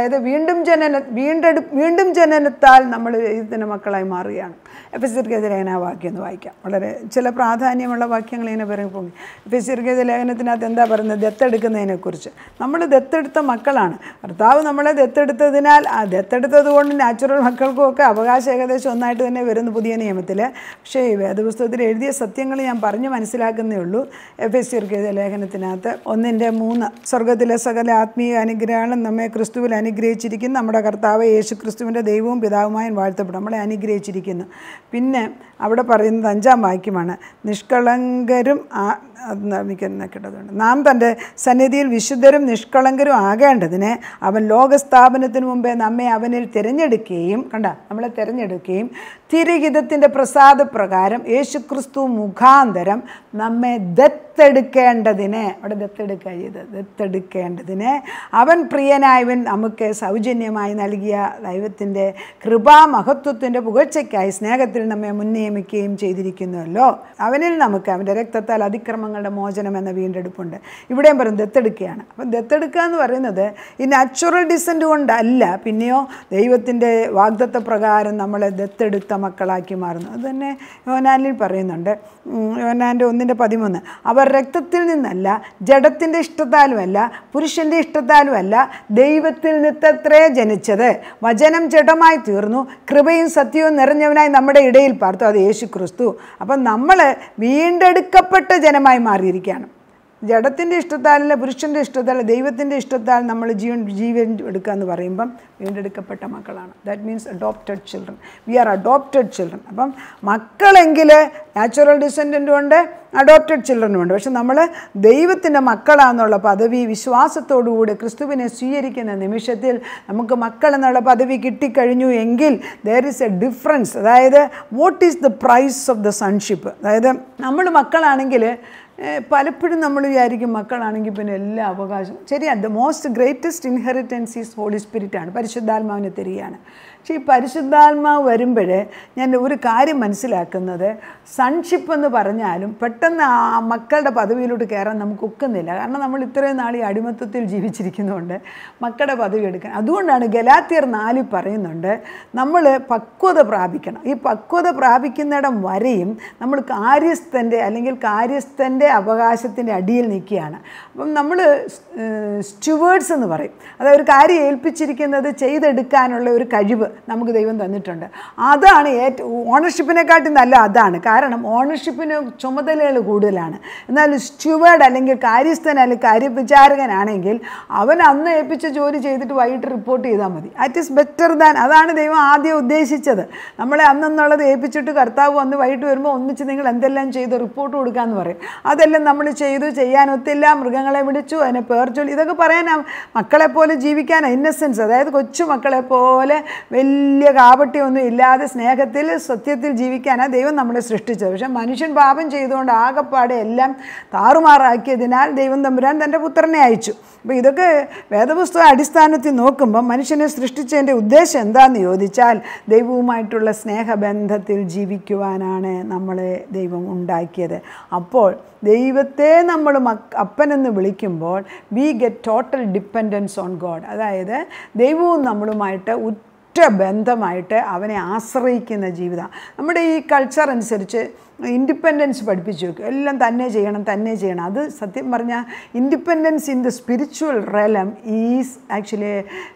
അതായത് വീണ്ടും ജനന വീണ്ടെടു വീണ്ടും ജനനത്താൽ നമ്മൾ ഇതിൻ്റെ മക്കളായി മാറുകയാണ് എഫ് എസ് ലേഖന ആ വാക്യം ഒന്ന് വായിക്കാം വളരെ ചില പ്രാധാന്യമുള്ള വാക്യങ്ങൾ ഇങ്ങനെ പറയും പോകും എഫ് എസ് ലേഖനത്തിനകത്ത് എന്താ പറയുന്നത് ദത്തെടുക്കുന്നതിനെക്കുറിച്ച് നമ്മൾ ദത്തെടുത്ത മക്കളാണ് ഭർത്താവ് നമ്മളെ ദത്തെടുത്തതിനാൽ ആ ദത്തെടുത്തത് കൊണ്ട് നാച്ചുറൽ മക്കൾക്കും ഒക്കെ അവകാശം ഏകദേശം ഒന്നായിട്ട് തന്നെ വരുന്നു പുതിയ നിയമത്തിൽ പക്ഷേ ഈ വേദപുസ്തകത്തിൽ എഴുതിയ സത്യങ്ങൾ ഞാൻ പറഞ്ഞു മനസ്സിലാക്കുന്നേ ഉള്ളൂ എഫ് എസ് സിർക്കെഴുതിയ ലേഖനത്തിനകത്ത് ഒന്നിൻ്റെ മൂന്ന് സ്വർഗത്തിലെ സകല ആത്മീയ അനുഗ്രഹങ്ങളും നമ്മെ ക്രിസ്തുവിൽ അനുഗ്രഹിച്ചിരിക്കുന്നു നമ്മുടെ കർത്താവ് യേശു ക്രിസ്തുവിൻ്റെ ദൈവവും പിതാവുമായും വാഴ്ത്തപ്പെടും നമ്മളെ അനുഗ്രഹിച്ചിരിക്കുന്നു പിന്നെ അവിടെ പറയുന്നത് അഞ്ചാം വാക്യമാണ് നിഷ്കളങ്കരും ആ കിട്ടുന്നുണ്ട് നാം തൻ്റെ സന്നിധിയിൽ വിശുദ്ധരും നിഷ്കളങ്കരും ആകേണ്ടതിന് അവൻ ലോകസ്ഥാപനത്തിന് മുമ്പേ നമ്മെ അവനിൽ തിരഞ്ഞെടുക്കുകയും കണ്ട നമ്മളെ തിരഞ്ഞെടുക്കുകയും തിരഹിതത്തിൻ്റെ പ്രസാദപ്രകാരം യേശുക്രിസ്തു മുഖാന്തരം നമ്മെ ദത്തെടുക്കേണ്ടതിന് അവിടെ ദത്തെടുക്കുക ചെയ്തത് ദത്തെടുക്കേണ്ടതിന് അവൻ പ്രിയനായവൻ നമുക്ക് സൗജന്യമായി നൽകിയ ദൈവത്തിൻ്റെ കൃപാമഹത്വത്തിൻ്റെ പുകഴ്ചയ്ക്കായി സ്നേഹത്തിൽ നമ്മെ മുൻനിയമിക്കുകയും ചെയ്തിരിക്കുന്നുവല്ലോ അവനിൽ നമുക്ക് അവൻ്റെ രക്തത്താൽ അതിക്രമങ്ങളുടെ മോചനം എന്ന വീണ്ടെടുപ്പുണ്ട് ഇവിടെയും പറയും ദത്തെടുക്കുകയാണ് അപ്പം ദത്തെടുക്കുക എന്ന് പറയുന്നത് ഈ നാച്ചുറൽ ഡിസൻറ്റ് കൊണ്ടല്ല പിന്നെയോ ദൈവത്തിൻ്റെ വാഗ്ദത്ത പ്രകാരം നമ്മളെ ദത്തെടുത്ത മക്കളാക്കി മാറുന്നു അത് തന്നെ യോനാനിൽ പറയുന്നുണ്ട് യോനാൻ്റെ ഒന്നിൻ്റെ പതിമൂന്ന് അവർ രക്തത്തിൽ നിന്നല്ല ജഡത്തിൻ്റെ ഇഷ്ടത്താലുമല്ല പുരുഷൻ്റെ ഇഷ്ടത്താലുമല്ല ദൈവത്തിൽ നിന്നത്രേ ജനിച്ചത് വചനം ജഡമായി തീർന്നു കൃപയും സത്യവും നിറഞ്ഞവനായി നമ്മുടെ ഇടയിൽ പാർത്തു അത് യേശു ക്രിസ്തു അപ്പം നമ്മൾ വീണ്ടെടുക്കപ്പെട്ട ജനമായി മാറിയിരിക്കുകയാണ് ജഡത്തിൻ്റെ ഇഷ്ടത്താലല്ല പുരുഷൻ്റെ ഇഷ്ടത്താൽ ദൈവത്തിൻ്റെ ഇഷ്ടത്താൽ നമ്മൾ ജീവൻ ജീവൻ എടുക്കുക എന്ന് പറയുമ്പം വീണ്ടെടുക്കപ്പെട്ട മക്കളാണ് that means adopted children we are adopted children അപ്പം മക്കളെങ്കിൽ നാച്ചുറൽ ഡിസെൻഡൻറ്റും ഉണ്ട് അഡോപ്റ്റഡ് ചിൽഡ്രനും ഉണ്ട് പക്ഷെ നമ്മൾ ദൈവത്തിൻ്റെ മക്കളാണെന്നുള്ള പദവി വിശ്വാസത്തോടുകൂടി ക്രിസ്തുവിനെ സ്വീകരിക്കുന്ന നിമിഷത്തിൽ നമുക്ക് മക്കൾ എന്നുള്ള പദവി കിട്ടിക്കഴിഞ്ഞു എങ്കിൽ ദർ ഇസ് എ ഡിഫറൻസ് അതായത് what is the price of the sonship അതായത് നമ്മൾ മക്കളാണെങ്കിൽ പലപ്പോഴും നമ്മൾ വിചാരിക്കും മക്കളാണെങ്കിൽ പിന്നെ എല്ലാ അവകാശവും ശരിയാണ് the most greatest inheritance is Holy Spirit ആണ് പരിശുദ്ധാത്മാവിനെ തരികയാണ് പക്ഷേ ഈ പരിശുദ്ധാത്മാവ് വരുമ്പോൾ ഞാൻ ഒരു കാര്യം മനസ്സിലാക്കുന്നത് സൺഷിപ്പ് എന്ന് പറഞ്ഞാലും പെട്ടെന്ന് ആ മക്കളുടെ പദവിയിലോട്ട് കയറാൻ നമുക്ക് ഒക്കുന്നില്ല കാരണം നമ്മൾ ഇത്രയും നാൾ ഈ അടിമത്വത്തിൽ ജീവിച്ചിരിക്കുന്നതുകൊണ്ട് മക്കളുടെ പദവി എടുക്കാൻ അതുകൊണ്ടാണ് ഗലാത്തിയർ നാലിൽ പറയുന്നുണ്ട് നമ്മൾ പക്വത പ്രാപിക്കണം ഈ പക്വത പ്രാപിക്കുന്നിടം വരെയും നമ്മൾ കാര്യസ്ഥൻ്റെ അല്ലെങ്കിൽ കാര്യസ്ഥൻ്റെ അവകാശത്തിൻ്റെ അടിയിൽ നിൽക്കുകയാണ് അപ്പം നമ്മൾ സ്റ്റുവേർഡ്സ് എന്ന് പറയും അതായത് ഒരു കാര്യം ഏൽപ്പിച്ചിരിക്കുന്നത് ചെയ്തെടുക്കാനുള്ള ഒരു കഴിവ് നമുക്ക് ദൈവം തന്നിട്ടുണ്ട് അതാണ് ഏറ്റവും ഓണർഷിപ്പിനെക്കാട്ടി നല്ല അതാണ് കാരണം ഓണർഷിപ്പിന് ചുമതലകൾ കൂടുതലാണ് എന്നാൽ സ്റ്റുവേർഡ് അല്ലെങ്കിൽ കാര്യസ്ഥൻ അല്ലെങ്കിൽ കാര്യവിചാരകനാണെങ്കിൽ അവൻ അന്ന് ഏൽപ്പിച്ച ജോലി ചെയ്തിട്ട് വൈകിട്ട് റിപ്പോർട്ട് ചെയ്താൽ മതി അറ്റ് ഈസ് ബെറ്റർ ദാൻ അതാണ് ദൈവം ആദ്യം ഉദ്ദേശിച്ചത് നമ്മളെ അന്നെന്നുള്ളത് ഏൽപ്പിച്ചിട്ട് കർത്താവ് വന്ന് വൈകിട്ട് വരുമ്പോൾ ഒന്നിച്ച് നിങ്ങൾ എന്തെല്ലാം ചെയ്ത് റിപ്പോർട്ട് കൊടുക്കാമെന്ന് പറയും അതെല്ലാം നമ്മൾ ചെയ്തു ചെയ്യാനൊത്തില്ല മൃഗങ്ങളെ വിളിച്ചു അതിനെ പേർ ചൊല്ലി ഇതൊക്കെ പറയാൻ മക്കളെ പോലെ ജീവിക്കാൻ ഇന്നസെൻസ് അതായത് കൊച്ചു മക്കളെ പോലെ വലിയ കാപട്യമൊന്നും ഇല്ലാതെ സ്നേഹത്തിൽ സത്യത്തിൽ ജീവിക്കാനാണ് ദൈവം നമ്മളെ സൃഷ്ടിച്ചത് പക്ഷേ മനുഷ്യൻ പാപം ചെയ്തുകൊണ്ട് ആകെപ്പാടെ എല്ലാം താറുമാറാക്കിയതിനാൽ ദൈവം തമ്പുരാൻ തൻ്റെ പുത്രനെ അയച്ചു അപ്പോൾ ഇതൊക്കെ വേദപുസ്തക അടിസ്ഥാനത്തിൽ നോക്കുമ്പോൾ മനുഷ്യനെ സൃഷ്ടിച്ചതിൻ്റെ ഉദ്ദേശം എന്താണെന്ന് ചോദിച്ചാൽ ദൈവവുമായിട്ടുള്ള സ്നേഹബന്ധത്തിൽ ജീവിക്കുവാനാണ് നമ്മളെ ദൈവം ഉണ്ടാക്കിയത് അപ്പോൾ ദൈവത്തെ നമ്മൾ മക് അപ്പനെന്ന് വിളിക്കുമ്പോൾ we get total dependence on God അതായത് ദൈവവും നമ്മളുമായിട്ട് ഒറ്റ ബന്ധമായിട്ട് അവനെ ആശ്രയിക്കുന്ന ജീവിതം നമ്മുടെ ഈ കൾച്ചർ അനുസരിച്ച് ഇൻഡിപെൻഡൻസ് പഠിപ്പിച്ചു വെക്കും എല്ലാം തന്നെ ചെയ്യണം തന്നെ ചെയ്യണം അത് സത്യം പറഞ്ഞാൽ independence in the spiritual realm is actually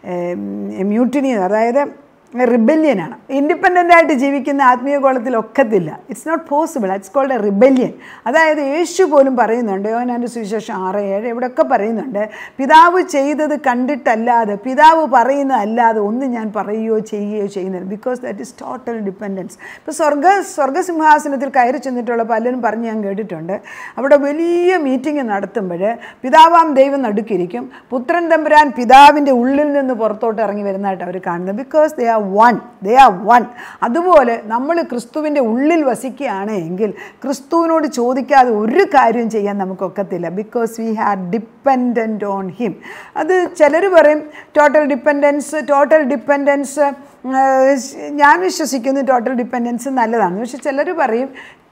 mutiny അതായത് റിബല്യനാണ് ഇൻഡിപെൻഡൻ്റ് ആയിട്ട് ജീവിക്കുന്ന ആത്മീയ കോളത്തിൽ ഒക്കത്തില്ല it's not possible it's called a rebellion അതായത് യേശു പോലും പറയുന്നുണ്ട് യോനാൻ്റെ സുവിശേഷം ആറ് ഏഴ് ഇവിടെയൊക്കെ പറയുന്നുണ്ട് പിതാവ് ചെയ്തത് കണ്ടിട്ടല്ലാതെ പിതാവ് പറയുന്നതല്ലാതെ ഒന്നും ഞാൻ പറയുകയോ ചെയ്യുകയോ ചെയ്യുന്നില്ല because that is total dependence ഇപ്പോൾ സ്വർഗ സ്വർഗസിംഹാസനത്തിൽ കയറി ചെന്നിട്ടുള്ള പലരും പറഞ്ഞ് ഞാൻ കേട്ടിട്ടുണ്ട് അവിടെ വലിയ മീറ്റിംഗ് നടത്തുമ്പോൾ പിതാവാം ദൈവം നടുക്കിരിക്കും പുത്രൻ തമ്പുരാൻ പിതാവിൻ്റെ ഉള്ളിൽ നിന്ന് പുറത്തോട്ട് ഇറങ്ങി വരുന്നതായിട്ട് അവർ കാണുന്നത് because they are one they are one അതുപോലെ നമ്മൾ ക്രിസ്തുവിൻ്റെ ഉള്ളിൽ വസിക്കുകയാണ് എങ്കിൽ ക്രിസ്തുവിനോട് ചോദിക്കാതെ ഒരു കാര്യം ചെയ്യാൻ നമുക്കൊക്കത്തില്ല because we have dependent on him അത് ചിലർ പറയും ടോട്ടൽ ഡിപ്പെൻഡൻസ് ടോട്ടൽ ഡിപ്പെൻഡൻസ് ഞാൻ വിശ്വസിക്കുന്നു ടോട്ടൽ ഡിപ്പെൻഡൻസ് നല്ലതാണ് പക്ഷെ ചിലർ പറയും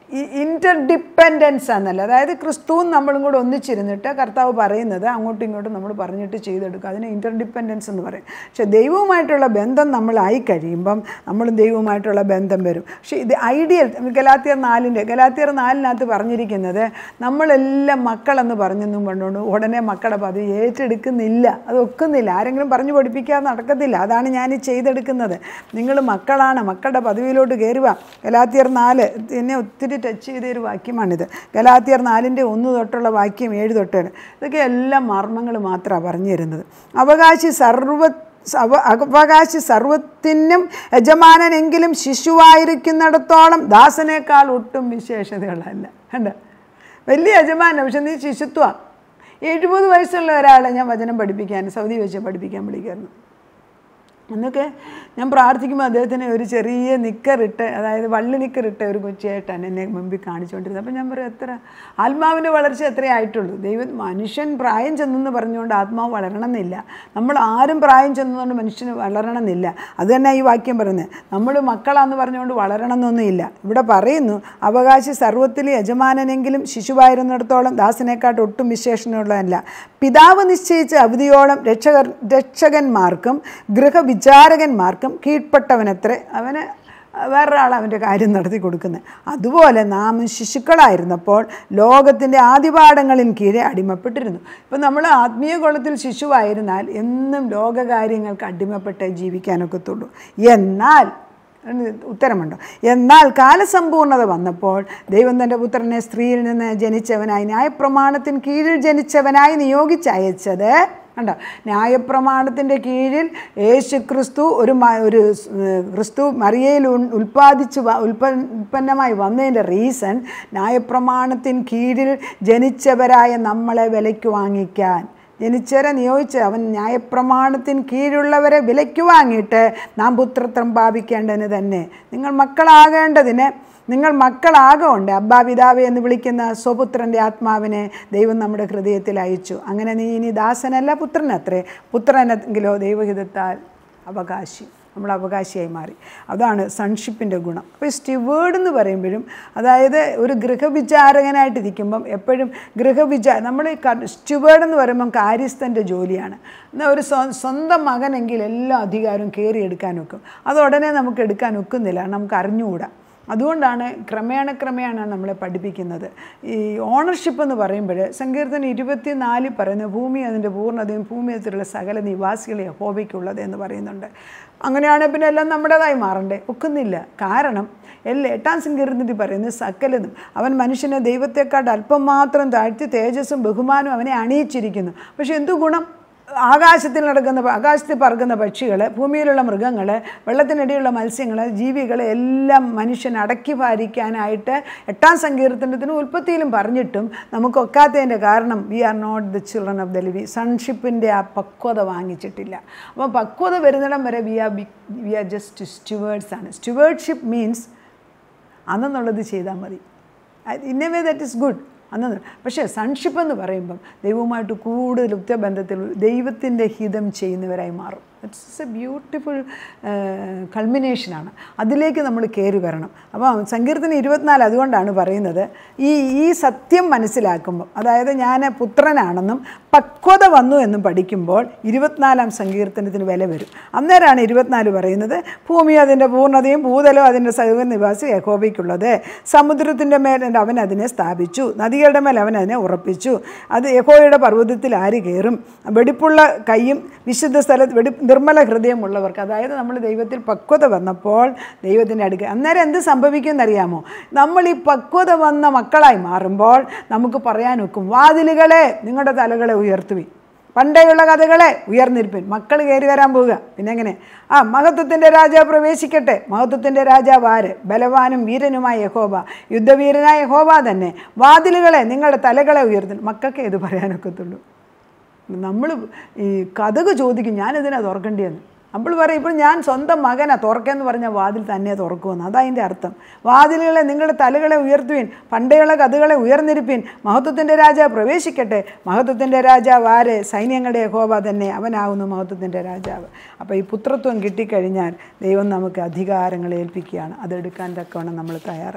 ഈ ഇൻ്റർഡിപ്പെൻഡൻസ് ആണെന്നല്ല അതായത് ക്രിസ്തുവും നമ്മളും കൂടെ ഒന്നിച്ചിരുന്നിട്ട് കർത്താവ് പറയുന്നത് അങ്ങോട്ടും ഇങ്ങോട്ടും നമ്മൾ പറഞ്ഞിട്ട് ചെയ്തെടുക്കുക അതിന് ഇൻ്റർഡിപ്പെൻഡൻസ് എന്ന് പറയും പക്ഷെ ദൈവവുമായിട്ടുള്ള ബന്ധം നമ്മളായി കഴിയുമ്പം നമ്മളും ദൈവവുമായിട്ടുള്ള ബന്ധം വരും പക്ഷേ ഇത് ഐഡിയൽ ഗലാത്തിയർ നാലിൻ്റെ ഗലാത്തിയർ നാലിനകത്ത് പറഞ്ഞിരിക്കുന്നത് നമ്മളെല്ലാം മക്കളെന്ന് പറഞ്ഞെന്നും കൊണ്ടുകൊണ്ട് ഉടനെ മക്കളുടെ പദവി ഏറ്റെടുക്കുന്നില്ല അത് ഒക്കുന്നില്ല ആരെങ്കിലും പറഞ്ഞു പഠിപ്പിക്കാതെ നടക്കത്തില്ല അതാണ് ഞാൻ ഈ ചെയ്തെടുക്കുന്നത് നിങ്ങൾ മക്കളാണ് മക്കളുടെ പദവിയിലോട്ട് കയറുക ഗലാത്തിയർ നാല് എന്നെ ഒത്തിരി ടച്ച് ചെയ്ത ഒരു വാക്യമാണിത് ഗലാത്തിയർ നാലിൻ്റെ ഒന്ന് തൊട്ടുള്ള വാക്യം ഏഴ് തൊട്ടാണ് ഇതൊക്കെ എല്ലാം മർമ്മങ്ങൾ മാത്രമാണ് പറഞ്ഞു തരുന്നത് അവകാശി സർവ അവ- അവകാശി സർവത്തിനും യജമാനനെങ്കിലും ശിശുവായിരിക്കുന്നിടത്തോളം ദാസനേക്കാൾ ഒട്ടും വിശേഷതകളല്ല കണ്ട വലിയ യജമാനം പക്ഷെ നീ ശിശുത്വമാണ് എഴുപത് വയസ്സുള്ള ഒരാളെ ഞാൻ വചനം പഠിപ്പിക്കാൻ സൗദി വെച്ച് പഠിപ്പിക്കാൻ വിളിക്കായിരുന്നു അന്നൊക്കെ ഞാൻ പ്രാർത്ഥിക്കുമ്പോൾ അദ്ദേഹത്തിന് ഒരു ചെറിയ നിക്കറിട്ട് അതായത് വള്ളി നിക്കറിട്ട ഒരു കൊച്ചിയായിട്ടാണ് എന്നെ മുമ്പിൽ കാണിച്ചുകൊണ്ടിരുന്നത് അപ്പം ഞാൻ പറയും എത്ര ആത്മാവിൻ്റെ വളർച്ച എത്രയേ ആയിട്ടുള്ളൂ ദൈവം മനുഷ്യൻ പ്രായം ചെന്നെന്ന് പറഞ്ഞുകൊണ്ട് ആത്മാവ് വളരണമെന്നില്ല നമ്മൾ ആരും പ്രായം ചെന്നതുകൊണ്ട് മനുഷ്യന് വളരണമെന്നില്ല അത് തന്നെ ഈ വാക്യം പറയുന്നത് നമ്മൾ മക്കളാന്ന് പറഞ്ഞുകൊണ്ട് വളരണമെന്നൊന്നുമില്ല ഇവിടെ പറയുന്നു അവകാശി സർവത്തിൽ യജമാനനെങ്കിലും ശിശുവായിരുന്നിടത്തോളം ദാസനേക്കാട്ട് ഒട്ടും വിശേഷണമുള്ളതല്ല പിതാവ് നിശ്ചയിച്ച അവധിയോളം രക്ഷകർ രക്ഷകന്മാർക്കും ഗൃഹവിചാരകന്മാർക്കും കീഴ്പ്പെട്ടവനത്രേ അവന് വേറൊരാൾ അവൻ്റെ കാര്യം നടത്തി കൊടുക്കുന്നത് അതുപോലെ നാം ശിശുക്കളായിരുന്നപ്പോൾ ലോകത്തിൻ്റെ ആദിപാഠങ്ങളിൽ കീഴെ അടിമപ്പെട്ടിരുന്നു ഇപ്പം നമ്മൾ ആത്മീയ കുളത്തിൽ ശിശുവായിരുന്നാൽ എന്നും ലോകകാര്യങ്ങൾക്ക് അടിമപ്പെട്ടേ ജീവിക്കാനൊക്കത്തുള്ളൂ എന്നാൽ അതിന് ഉത്തരമുണ്ടോ എന്നാൽ കാലസമ്പൂർണത വന്നപ്പോൾ ദൈവം തൻ്റെ പുത്രനെ സ്ത്രീയിൽ നിന്ന് ജനിച്ചവനായി ന്യായപ്രമാണത്തിന് കീഴിൽ ജനിച്ചവനായി നിയോഗിച്ചയച്ചത് കണ്ടോ ന്യായപ്രമാണത്തിൻ്റെ കീഴിൽ യേശു ക്രിസ്തു ഒരു മ- ഒരു സ്- ഏർ ക്രിസ്തു മറിയയിൽ ഉൺ- ഉൽപ്പാദിച്ച് വ- ഉൽപ്പ ഉൽപ്പന്നമായി വന്നതിൻ്റെ റീസൺ ന്യായപ്രമാണത്തിന് കീഴിൽ ജനിച്ചവരായ നമ്മളെ വിലയ്ക്ക് വാങ്ങിക്കാൻ ജനിച്ചവരെ നിയോഗിച്ച് അവൻ ന്യായപ്രമാണത്തിന് കീഴുള്ളവരെ വിലയ്ക്ക് വാങ്ങിയിട്ട് നാം പുത്രത്വം ഭാവിക്കേണ്ടതിന് തന്നെ നിങ്ങൾ മക്കളാകേണ്ടതിന് നിങ്ങൾ മക്കളാകൊണ്ട് അബ്ബാ പിതാവേ എന്ന് വിളിക്കുന്ന സ്വപുത്രൻ്റെ ആത്മാവിനെ ദൈവം നമ്മുടെ ഹൃദയത്തിൽ അയച്ചു അങ്ങനെ നീ ഇനി ദാസനല്ല പുത്രനത്രേ പുത്രനെങ്കിലോ ദൈവഹിതത്താൽ അവകാശി നമ്മൾ അവകാശിയായി മാറി അതാണ് സൺഷിപ്പിൻ്റെ ഗുണം അപ്പോൾ സ്റ്റിവേർഡ് എന്ന് പറയുമ്പോഴും അതായത് ഒരു ഗൃഹവിചാരകനായിട്ടിരിക്കുമ്പം എപ്പോഴും ഗൃഹവിചാ നമ്മൾ സ്റ്റുവേർഡ് എന്ന് പറയുമ്പം കാര്യസ്ഥൻ്റെ ജോലിയാണ് എന്നാൽ ഒരു സ്വ സ്വന്തം മകനെങ്കിൽ എല്ലാ അധികാരവും കയറിയെടുക്കാൻ ഒക്കും അത് ഉടനെ നമുക്ക് എടുക്കാൻ ഒക്കുന്നില്ല നമുക്ക് അറിഞ്ഞുകൂടാ അതുകൊണ്ടാണ് ക്രമേണ ക്രമേണ നമ്മളെ പഠിപ്പിക്കുന്നത് ഈ ഓണർഷിപ്പ് എന്ന് പറയുമ്പോൾ സങ്കീർത്തനം ഇരുപത്തി നാലിൽ പറയുന്ന ഭൂമി അതിൻ്റെ പൂർണ്ണതയും ഭൂമിയത്തിലുള്ള സകല നിവാസികളെ ഹോബയ്ക്കുള്ളത് എന്ന് പറയുന്നുണ്ട് അങ്ങനെയാണെങ്കിൽ പിന്നെ എല്ലാം നമ്മുടേതായി മാറണ്ടേ ഒക്കുന്നില്ല കാരണം എല്ലാ എട്ടാം സങ്കീർത്തനത്തിൽ പറയുന്നത് സകലതും അവൻ മനുഷ്യനെ ദൈവത്തെക്കാട്ട് അല്പം മാത്രം താഴ്ത്തി തേജസ്സും ബഹുമാനവും അവനെ അണിയിച്ചിരിക്കുന്നു പക്ഷെ എന്തു ഗുണം ആകാശത്തിൽ നടക്കുന്ന ആകാശത്തിൽ പറക്കുന്ന പക്ഷികൾ ഭൂമിയിലുള്ള മൃഗങ്ങൾ വെള്ളത്തിനടിയുള്ള മത്സ്യങ്ങൾ ജീവികൾ എല്ലാം മനുഷ്യൻ അടക്കി ഭാരിക്കാനായിട്ട് എട്ടാം സങ്കീർത്തനത്തിന് ഉൽപ്പത്തിയിലും പറഞ്ഞിട്ടും നമുക്ക് ഒക്കാത്തതിൻ്റെ കാരണം we are not the children of the ലിവി സൺഷിപ്പിൻ്റെ ആ പക്വത വാങ്ങിച്ചിട്ടില്ല അപ്പോൾ പക്വത വരുന്നിടം വരെ we are be we are just stewards ആണ് സ്റ്റുവേർഡ്ഷിപ്പ് മീൻസ് അന്നെന്നുള്ളത് ചെയ്താൽ മതി in a way that is good അന്ന് പക്ഷേ സൺഷിപ്പ് എന്ന് പറയുമ്പം ദൈവവുമായിട്ട് കൂടുതൽ ഉറ്റബന്ധത്തിൽ ദൈവത്തിൻ്റെ ഹിതം ചെയ്യുന്നവരായി മാറും ഇറ്റ്സ് എ ബ്യൂട്ടിഫുൾ കൾമിനേഷനാണ് അതിലേക്ക് നമ്മൾ കയറി വരണം അപ്പോൾ സങ്കീർത്തനം ഇരുപത്തിനാല് അതുകൊണ്ടാണ് പറയുന്നത് ഈ ഈ സത്യം മനസ്സിലാക്കുമ്പോൾ അതായത് ഞാൻ പുത്രനാണെന്നും പക്വത വന്നു എന്നും പഠിക്കുമ്പോൾ ഇരുപത്തിനാലാം സങ്കീർത്തനത്തിന് വില വരും അന്നേരമാണ് ഇരുപത്തിനാല് പറയുന്നത് ഭൂമി അതിൻ്റെ പൂർണ്ണതയും ഭൂതലോ അതിൻ്റെ സകല നിവാസി യഹോബയ്ക്കുള്ളത് സമുദ്രത്തിൻ്റെ മേൽ അവൻ അതിനെ സ്ഥാപിച്ചു നദികളുടെ മേൽ അവൻ അതിനെ ഉറപ്പിച്ചു അത് യഹോയുടെ പർവ്വതത്തിൽ ആര് കയറും വെടിപ്പുള്ള കൈയും വിശുദ്ധ സ്ഥലത്ത് വെടി നിർമ്മല ഹൃദയമുള്ളവർക്ക് അതായത് നമ്മൾ ദൈവത്തിൽ പക്വത വന്നപ്പോൾ ദൈവത്തിൻ്റെ അടുക്ക അന്നേരം എന്ത് സംഭവിക്കുമെന്നറിയാമോ നമ്മൾ ഈ പക്വത വന്ന മക്കളായി മാറുമ്പോൾ നമുക്ക് പറയാൻ ഒക്കും വാതിലുകളെ നിങ്ങളുടെ തലകളെ ഉയർത്തുവി പണ്ടേയുള്ള കഥകളെ ഉയർന്നിരിപ്പിൻ മക്കൾ കയറി വരാൻ പോവുക പിന്നെ എങ്ങനെ ആ മഹത്വത്തിൻ്റെ രാജാവ് പ്രവേശിക്കട്ടെ മഹത്വത്തിൻ്റെ രാജാവ് ആര് ബലവാനും വീരനുമായ യഹോബ യുദ്ധവീരനായ യഹോബ തന്നെ വാതിലുകളെ നിങ്ങളുടെ തലകളെ ഉയർത്തും മക്കൾക്ക് ഇത് പറയാനൊക്കത്തുള്ളൂ നമ്മൾ ഈ കഥക് ചോദിക്കും ഞാനിതിനാ തുറക്കേണ്ടിയെന്ന് നമ്മൾ പറയും ഇപ്പോൾ ഞാൻ സ്വന്തം മകനാ തുറക്കെന്ന് പറഞ്ഞ വാതിൽ തന്നെ തുറക്കുമെന്ന് അതതിൻ്റെ അർത്ഥം വാതിലുകളെ നിങ്ങളുടെ തലകളെ ഉയർത്തുവിൻ പണ്ടേയുള്ള കഥകളെ ഉയർന്നിരിപ്പിൻ മഹത്വത്തിൻ്റെ രാജാവ് പ്രവേശിക്കട്ടെ മഹത്വത്തിൻ്റെ രാജാവ് ആര് സൈന്യങ്ങളുടെ യഹോബ തന്നെ അവനാകുന്നു മഹത്വത്തിൻ്റെ രാജാവ് അപ്പോൾ ഈ പുത്രത്വം കിട്ടിക്കഴിഞ്ഞാൽ ദൈവം നമുക്ക് അധികാരങ്ങൾ ഏൽപ്പിക്കുകയാണ് അതെടുക്കാൻ തക്കവണ്ണം നമ്മൾ തയ്യാറാണ്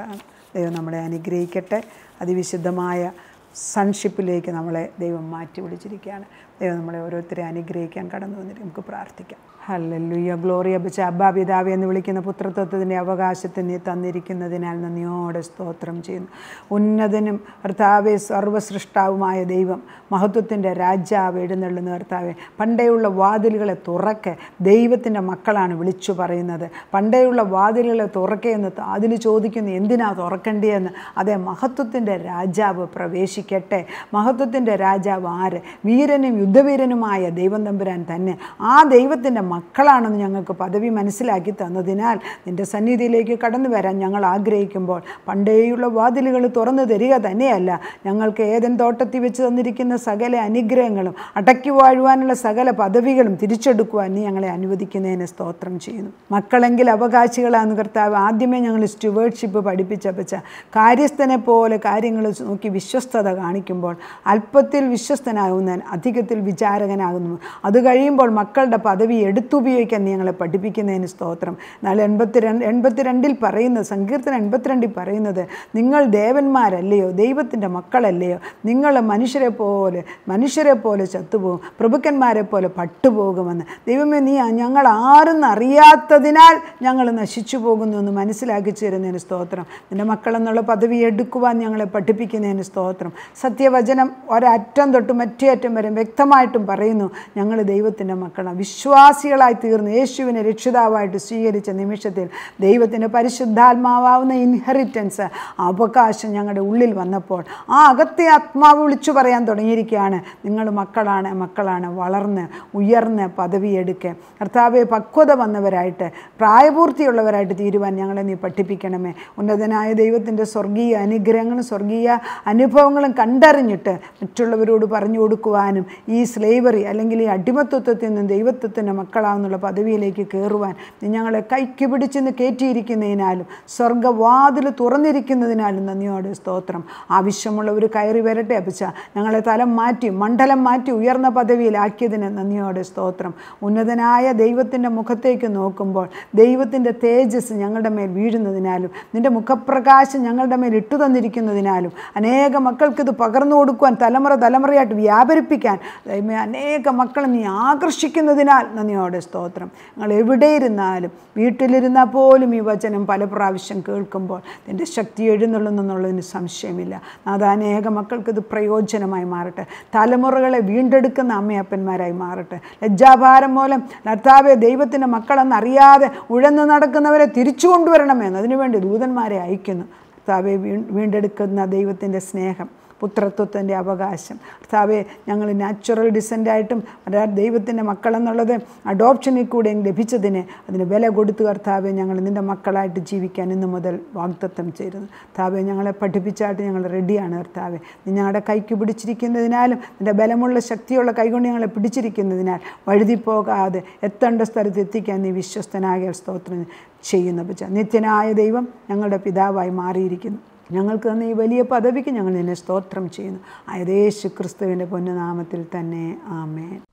ദൈവം നമ്മളെ അനുഗ്രഹിക്കട്ടെ അതിവിശുദ്ധമായ സൺഷിപ്പിലേക്ക് നമ്മളെ ദൈവം മാറ്റി വിളിച്ചിരിക്കുകയാണ് ദൈവം നമ്മളെ ഓരോരുത്തരെ അനുഗ്രഹിക്കാൻ കടന്നു വന്നിട്ട് നമുക്ക് പ്രാർത്ഥിക്കാം ഹല്ലേലൂയ ഗ്ലോറിയ ബച്ച അബ്ബാ പിതാവേ എന്ന് വിളിക്കുന്ന പുത്രത്വത്തിൻ്റെ അവകാശത്തെ നീ തന്നിരിക്കുന്നതിനാൽ നന്ദിയോടെ സ്തോത്രം ചെയ്യുന്നു ഉന്നതനും കർത്താവെ സർവസൃഷ്ടാവുമായ ദൈവം മഹത്വത്തിൻ്റെ രാജാവ് എഴുന്നള്ളുന്ന കർത്താവെ പണ്ടേയുള്ള വാതിലുകളെ തുറക്കെ ദൈവത്തിൻ്റെ മക്കളാണ് വിളിച്ചു പറയുന്നത് പണ്ടേയുള്ള വാതിലുകളെ തുറക്കെയെന്ന് അതിൽ ചോദിക്കുന്നു എന്തിനാ തുറക്കേണ്ടിയെന്ന് അതേ മഹത്വത്തിൻ്റെ രാജാവ് പ്രവേശിക്കട്ടെ മഹത്വത്തിൻ്റെ രാജാവ് ആര് വീരനും യുദ്ധവീരനുമായ ദൈവം തമ്പുരാൻ തന്നെ ആ ദൈവത്തിൻ്റെ മക്കളാണെന്ന് ഞങ്ങൾക്ക് പദവി മനസ്സിലാക്കി തന്നതിനാൽ നിൻ്റെ സന്നിധിയിലേക്ക് കടന്നു വരാൻ ഞങ്ങൾ ആഗ്രഹിക്കുമ്പോൾ പണ്ടേയുള്ള വാതിലുകൾ തുറന്നു തരിക തന്നെയല്ല ഞങ്ങൾക്ക് ഏതൻ തോട്ടത്തിൽ വെച്ച് തന്നിരിക്കുന്ന സകല അനുഗ്രഹങ്ങളും അടക്കി വാഴുവാനുള്ള സകല പദവികളും തിരിച്ചെടുക്കുവാൻ നീ ഞങ്ങളെ അനുവദിക്കുന്നതിന് സ്തോത്രം ചെയ്യുന്നു മക്കളെങ്കിൽ അവകാശികളാണ് കർത്താവ് ആദ്യമേ ഞങ്ങൾ സ്റ്റുവേർഡ്ഷിപ്പ് പഠിപ്പിച്ചപ്പച്ച കാര്യസ്ഥനെ പോലെ കാര്യങ്ങൾ നോക്കി വിശ്വസ്തത കാണിക്കുമ്പോൾ അല്പത്തിൽ വിശ്വസ്തനാകുന്നവൻ അധികത്തിൽ വിചാരകനാകുന്നു അത് കഴിയുമ്പോൾ മക്കളുടെ പദവി എടുത്തുപയോഗിക്കാൻ നീ ഞങ്ങളെ പഠിപ്പിക്കുന്നതിന് സ്തോത്രം എന്നാൽ എൺപത്തിരണ്ട് എൺപത്തിരണ്ടിൽ പറയുന്നത് സങ്കീർത്തനം എൺപത്തിരണ്ടിൽ പറയുന്നത് നിങ്ങൾ ദേവന്മാരല്ലയോ ദൈവത്തിൻ്റെ മക്കളല്ലയോ നിങ്ങൾ മനുഷ്യരെ പോലെ മനുഷ്യരെ പോലെ ചത്തുപോകും പ്രഭുക്കന്മാരെ പോലെ പട്ടുപോകുമെന്ന് ദൈവമേ നീ ഞങ്ങൾ ആരെന്ന് അറിയാത്തതിനാൽ ഞങ്ങൾ നശിച്ചു പോകുന്നു എന്ന് മനസ്സിലാക്കി ചേരുന്നതിന് സ്തോത്രം നിൻ്റെ മക്കളെന്നുള്ള പദവി എടുക്കുവാൻ ഞങ്ങളെ പഠിപ്പിക്കുന്നതിന് സ്തോത്രം സത്യവചനം ഒരറ്റം തൊട്ട് മറ്റേ അറ്റം വരെ വ്യക്തമായിട്ടും പറയുന്നു ഞങ്ങൾ ദൈവത്തിൻ്റെ മക്കളാണ് വിശ്വാസികളായി തീർന്ന് യേശുവിനെ രക്ഷിതാവായിട്ട് സ്വീകരിച്ച നിമിഷത്തിൽ ദൈവത്തിൻ്റെ പരിശുദ്ധാത്മാവാവുന്ന ഇൻഹെറിറ്റൻസ് അവകാശം ഞങ്ങളുടെ ഉള്ളിൽ വന്നപ്പോൾ ആ അകത്തെ ആത്മാവ് വിളിച്ചു പറയാൻ തുടങ്ങിയിരിക്കുകയാണ് നിങ്ങൾ മക്കളാണ് മക്കളാണ് വളർന്ന് ഉയർന്ന് പദവിയെടുക്കുക കർത്താവെ പക്വത വന്നവരായിട്ട് പ്രായപൂർത്തിയുള്ളവരായിട്ട് തീരുവാൻ ഞങ്ങളെ നീ പഠിപ്പിക്കണമേ ഉന്നതനായ ദൈവത്തിൻ്റെ സ്വർഗീയ അനുഗ്രഹങ്ങളും സ്വർഗീയ അനുഭവങ്ങളും കണ്ടറിഞ്ഞിട്ട് മറ്റുള്ളവരോട് പറഞ്ഞു കൊടുക്കുവാനും ഈ സ്ലേവറി അല്ലെങ്കിൽ ഈ അടിമത്വത്തിൽ നിന്നും ദൈവത്വത്തിൻ്റെ മക്കളാണെന്നുള്ള പദവിയിലേക്ക് കയറുവാൻ നീ ഞങ്ങളെ കൈക്ക് പിടിച്ചെന്ന് കയറ്റിയിരിക്കുന്നതിനാലും സ്വർഗവാതിൽ തുറന്നിരിക്കുന്നതിനാലും നന്ദിയോടെ സ്തോത്രം ആവശ്യമുള്ളവർ കയറി വരട്ടെ അപ്പിച്ച ഞങ്ങളെ തലം മാറ്റി മണ്ഡലം മാറ്റി ഉയർന്ന പദവിയിലാക്കിയതിന് നന്ദിയോടെ സ്തോത്രം ഉന്നതനായ ദൈവത്തിൻ്റെ മുഖത്തേക്ക് നോക്കുമ്പോൾ ദൈവത്തിൻ്റെ തേജസ് ഞങ്ങളുടെ മേൽ വീഴുന്നതിനാലും നിൻ്റെ മുഖപ്രകാശം ഞങ്ങളുടെ മേൽ ഇട്ടു തന്നിരിക്കുന്നതിനാലും അനേക മക്കൾക്ക് ഇത് പകർന്നു കൊടുക്കുവാൻ തലമുറ തലമുറയായിട്ട് വ്യാപരിപ്പിക്കാൻ ദൈവമേ അനേക മക്കളെ നീ ആകർഷിക്കുന്നതിനാൽ നന്ദിയോടെ സ്തോത്രം ഞങ്ങൾ എവിടെയിരുന്നാലും വീട്ടിലിരുന്നാൽ പോലും ഈ വചനം പല പ്രാവശ്യം കേൾക്കുമ്പോൾ നിൻ്റെ ശക്തി എഴുന്നള്ളുന്നെന്നുള്ളതിന് സംശയമില്ല അത് അനേക മക്കൾക്ക് ഇത് പ്രയോജനമായി മാറട്ടെ തലമുറകളെ വീണ്ടെടുക്കുന്ന അമ്മയപ്പന്മാരായി മാറട്ടെ ലജ്ജാഭാരം മൂലം ലത്താവെ ദൈവത്തിൻ്റെ മക്കളെന്നറിയാതെ ഉഴന്നു നടക്കുന്നവരെ തിരിച്ചു കൊണ്ടുവരണമെന്ന് അതിനുവേണ്ടി ദൂതന്മാരെ അയക്കുന്നു കർത്താവെ വീണ്ടെടുക്കുന്ന ദൈവത്തിൻ്റെ സ്നേഹം പുത്രത്വത്തിൻ്റെ അവകാശം കർത്താവെ ഞങ്ങൾ നാച്ചുറൽ ഡിസെൻ്റായിട്ടും ദൈവത്തിൻ്റെ മക്കളെന്നുള്ളത് അഡോപ്ഷനിൽ കൂടെ ലഭിച്ചതിന് അതിന് വില കൊടുത്തു കർത്താവെ ഞങ്ങൾ നിൻ്റെ മക്കളായിട്ട് ജീവിക്കാൻ ഇന്നു മുതൽ വാഗ്ദത്തം ചേരുന്നു കർത്താവെ ഞങ്ങളെ പഠിപ്പിച്ചായിട്ട് ഞങ്ങൾ റെഡിയാണ് കർത്താവെ നീ ഞങ്ങളുടെ കൈക്ക് പിടിച്ചിരിക്കുന്നതിനാലും നിൻ്റെ ബലമുള്ള ശക്തിയുള്ള കൈകൊണ്ട് ഞങ്ങളെ പിടിച്ചിരിക്കുന്നതിനാൽ വഴുതി പോകാതെ എത്തേണ്ട സ്ഥലത്ത് എത്തിക്കാൻ നീ വിശ്വസ്തനായ സ്തോത്രം ചെയ്യുന്നു പച്ച നിത്യനായ ദൈവം ഞങ്ങളുടെ പിതാവായി മാറിയിരിക്കുന്നു ഞങ്ങൾക്ക് തന്ന ഈ വലിയ പദവിക്ക് ഞങ്ങൾ നിന്നെ സ്തോത്രം ചെയ്യുന്നു ആയതേശു ക്രിസ്തുവിൻ്റെ പൊന്നുനാമത്തിൽ തന്നെ ആമേൻ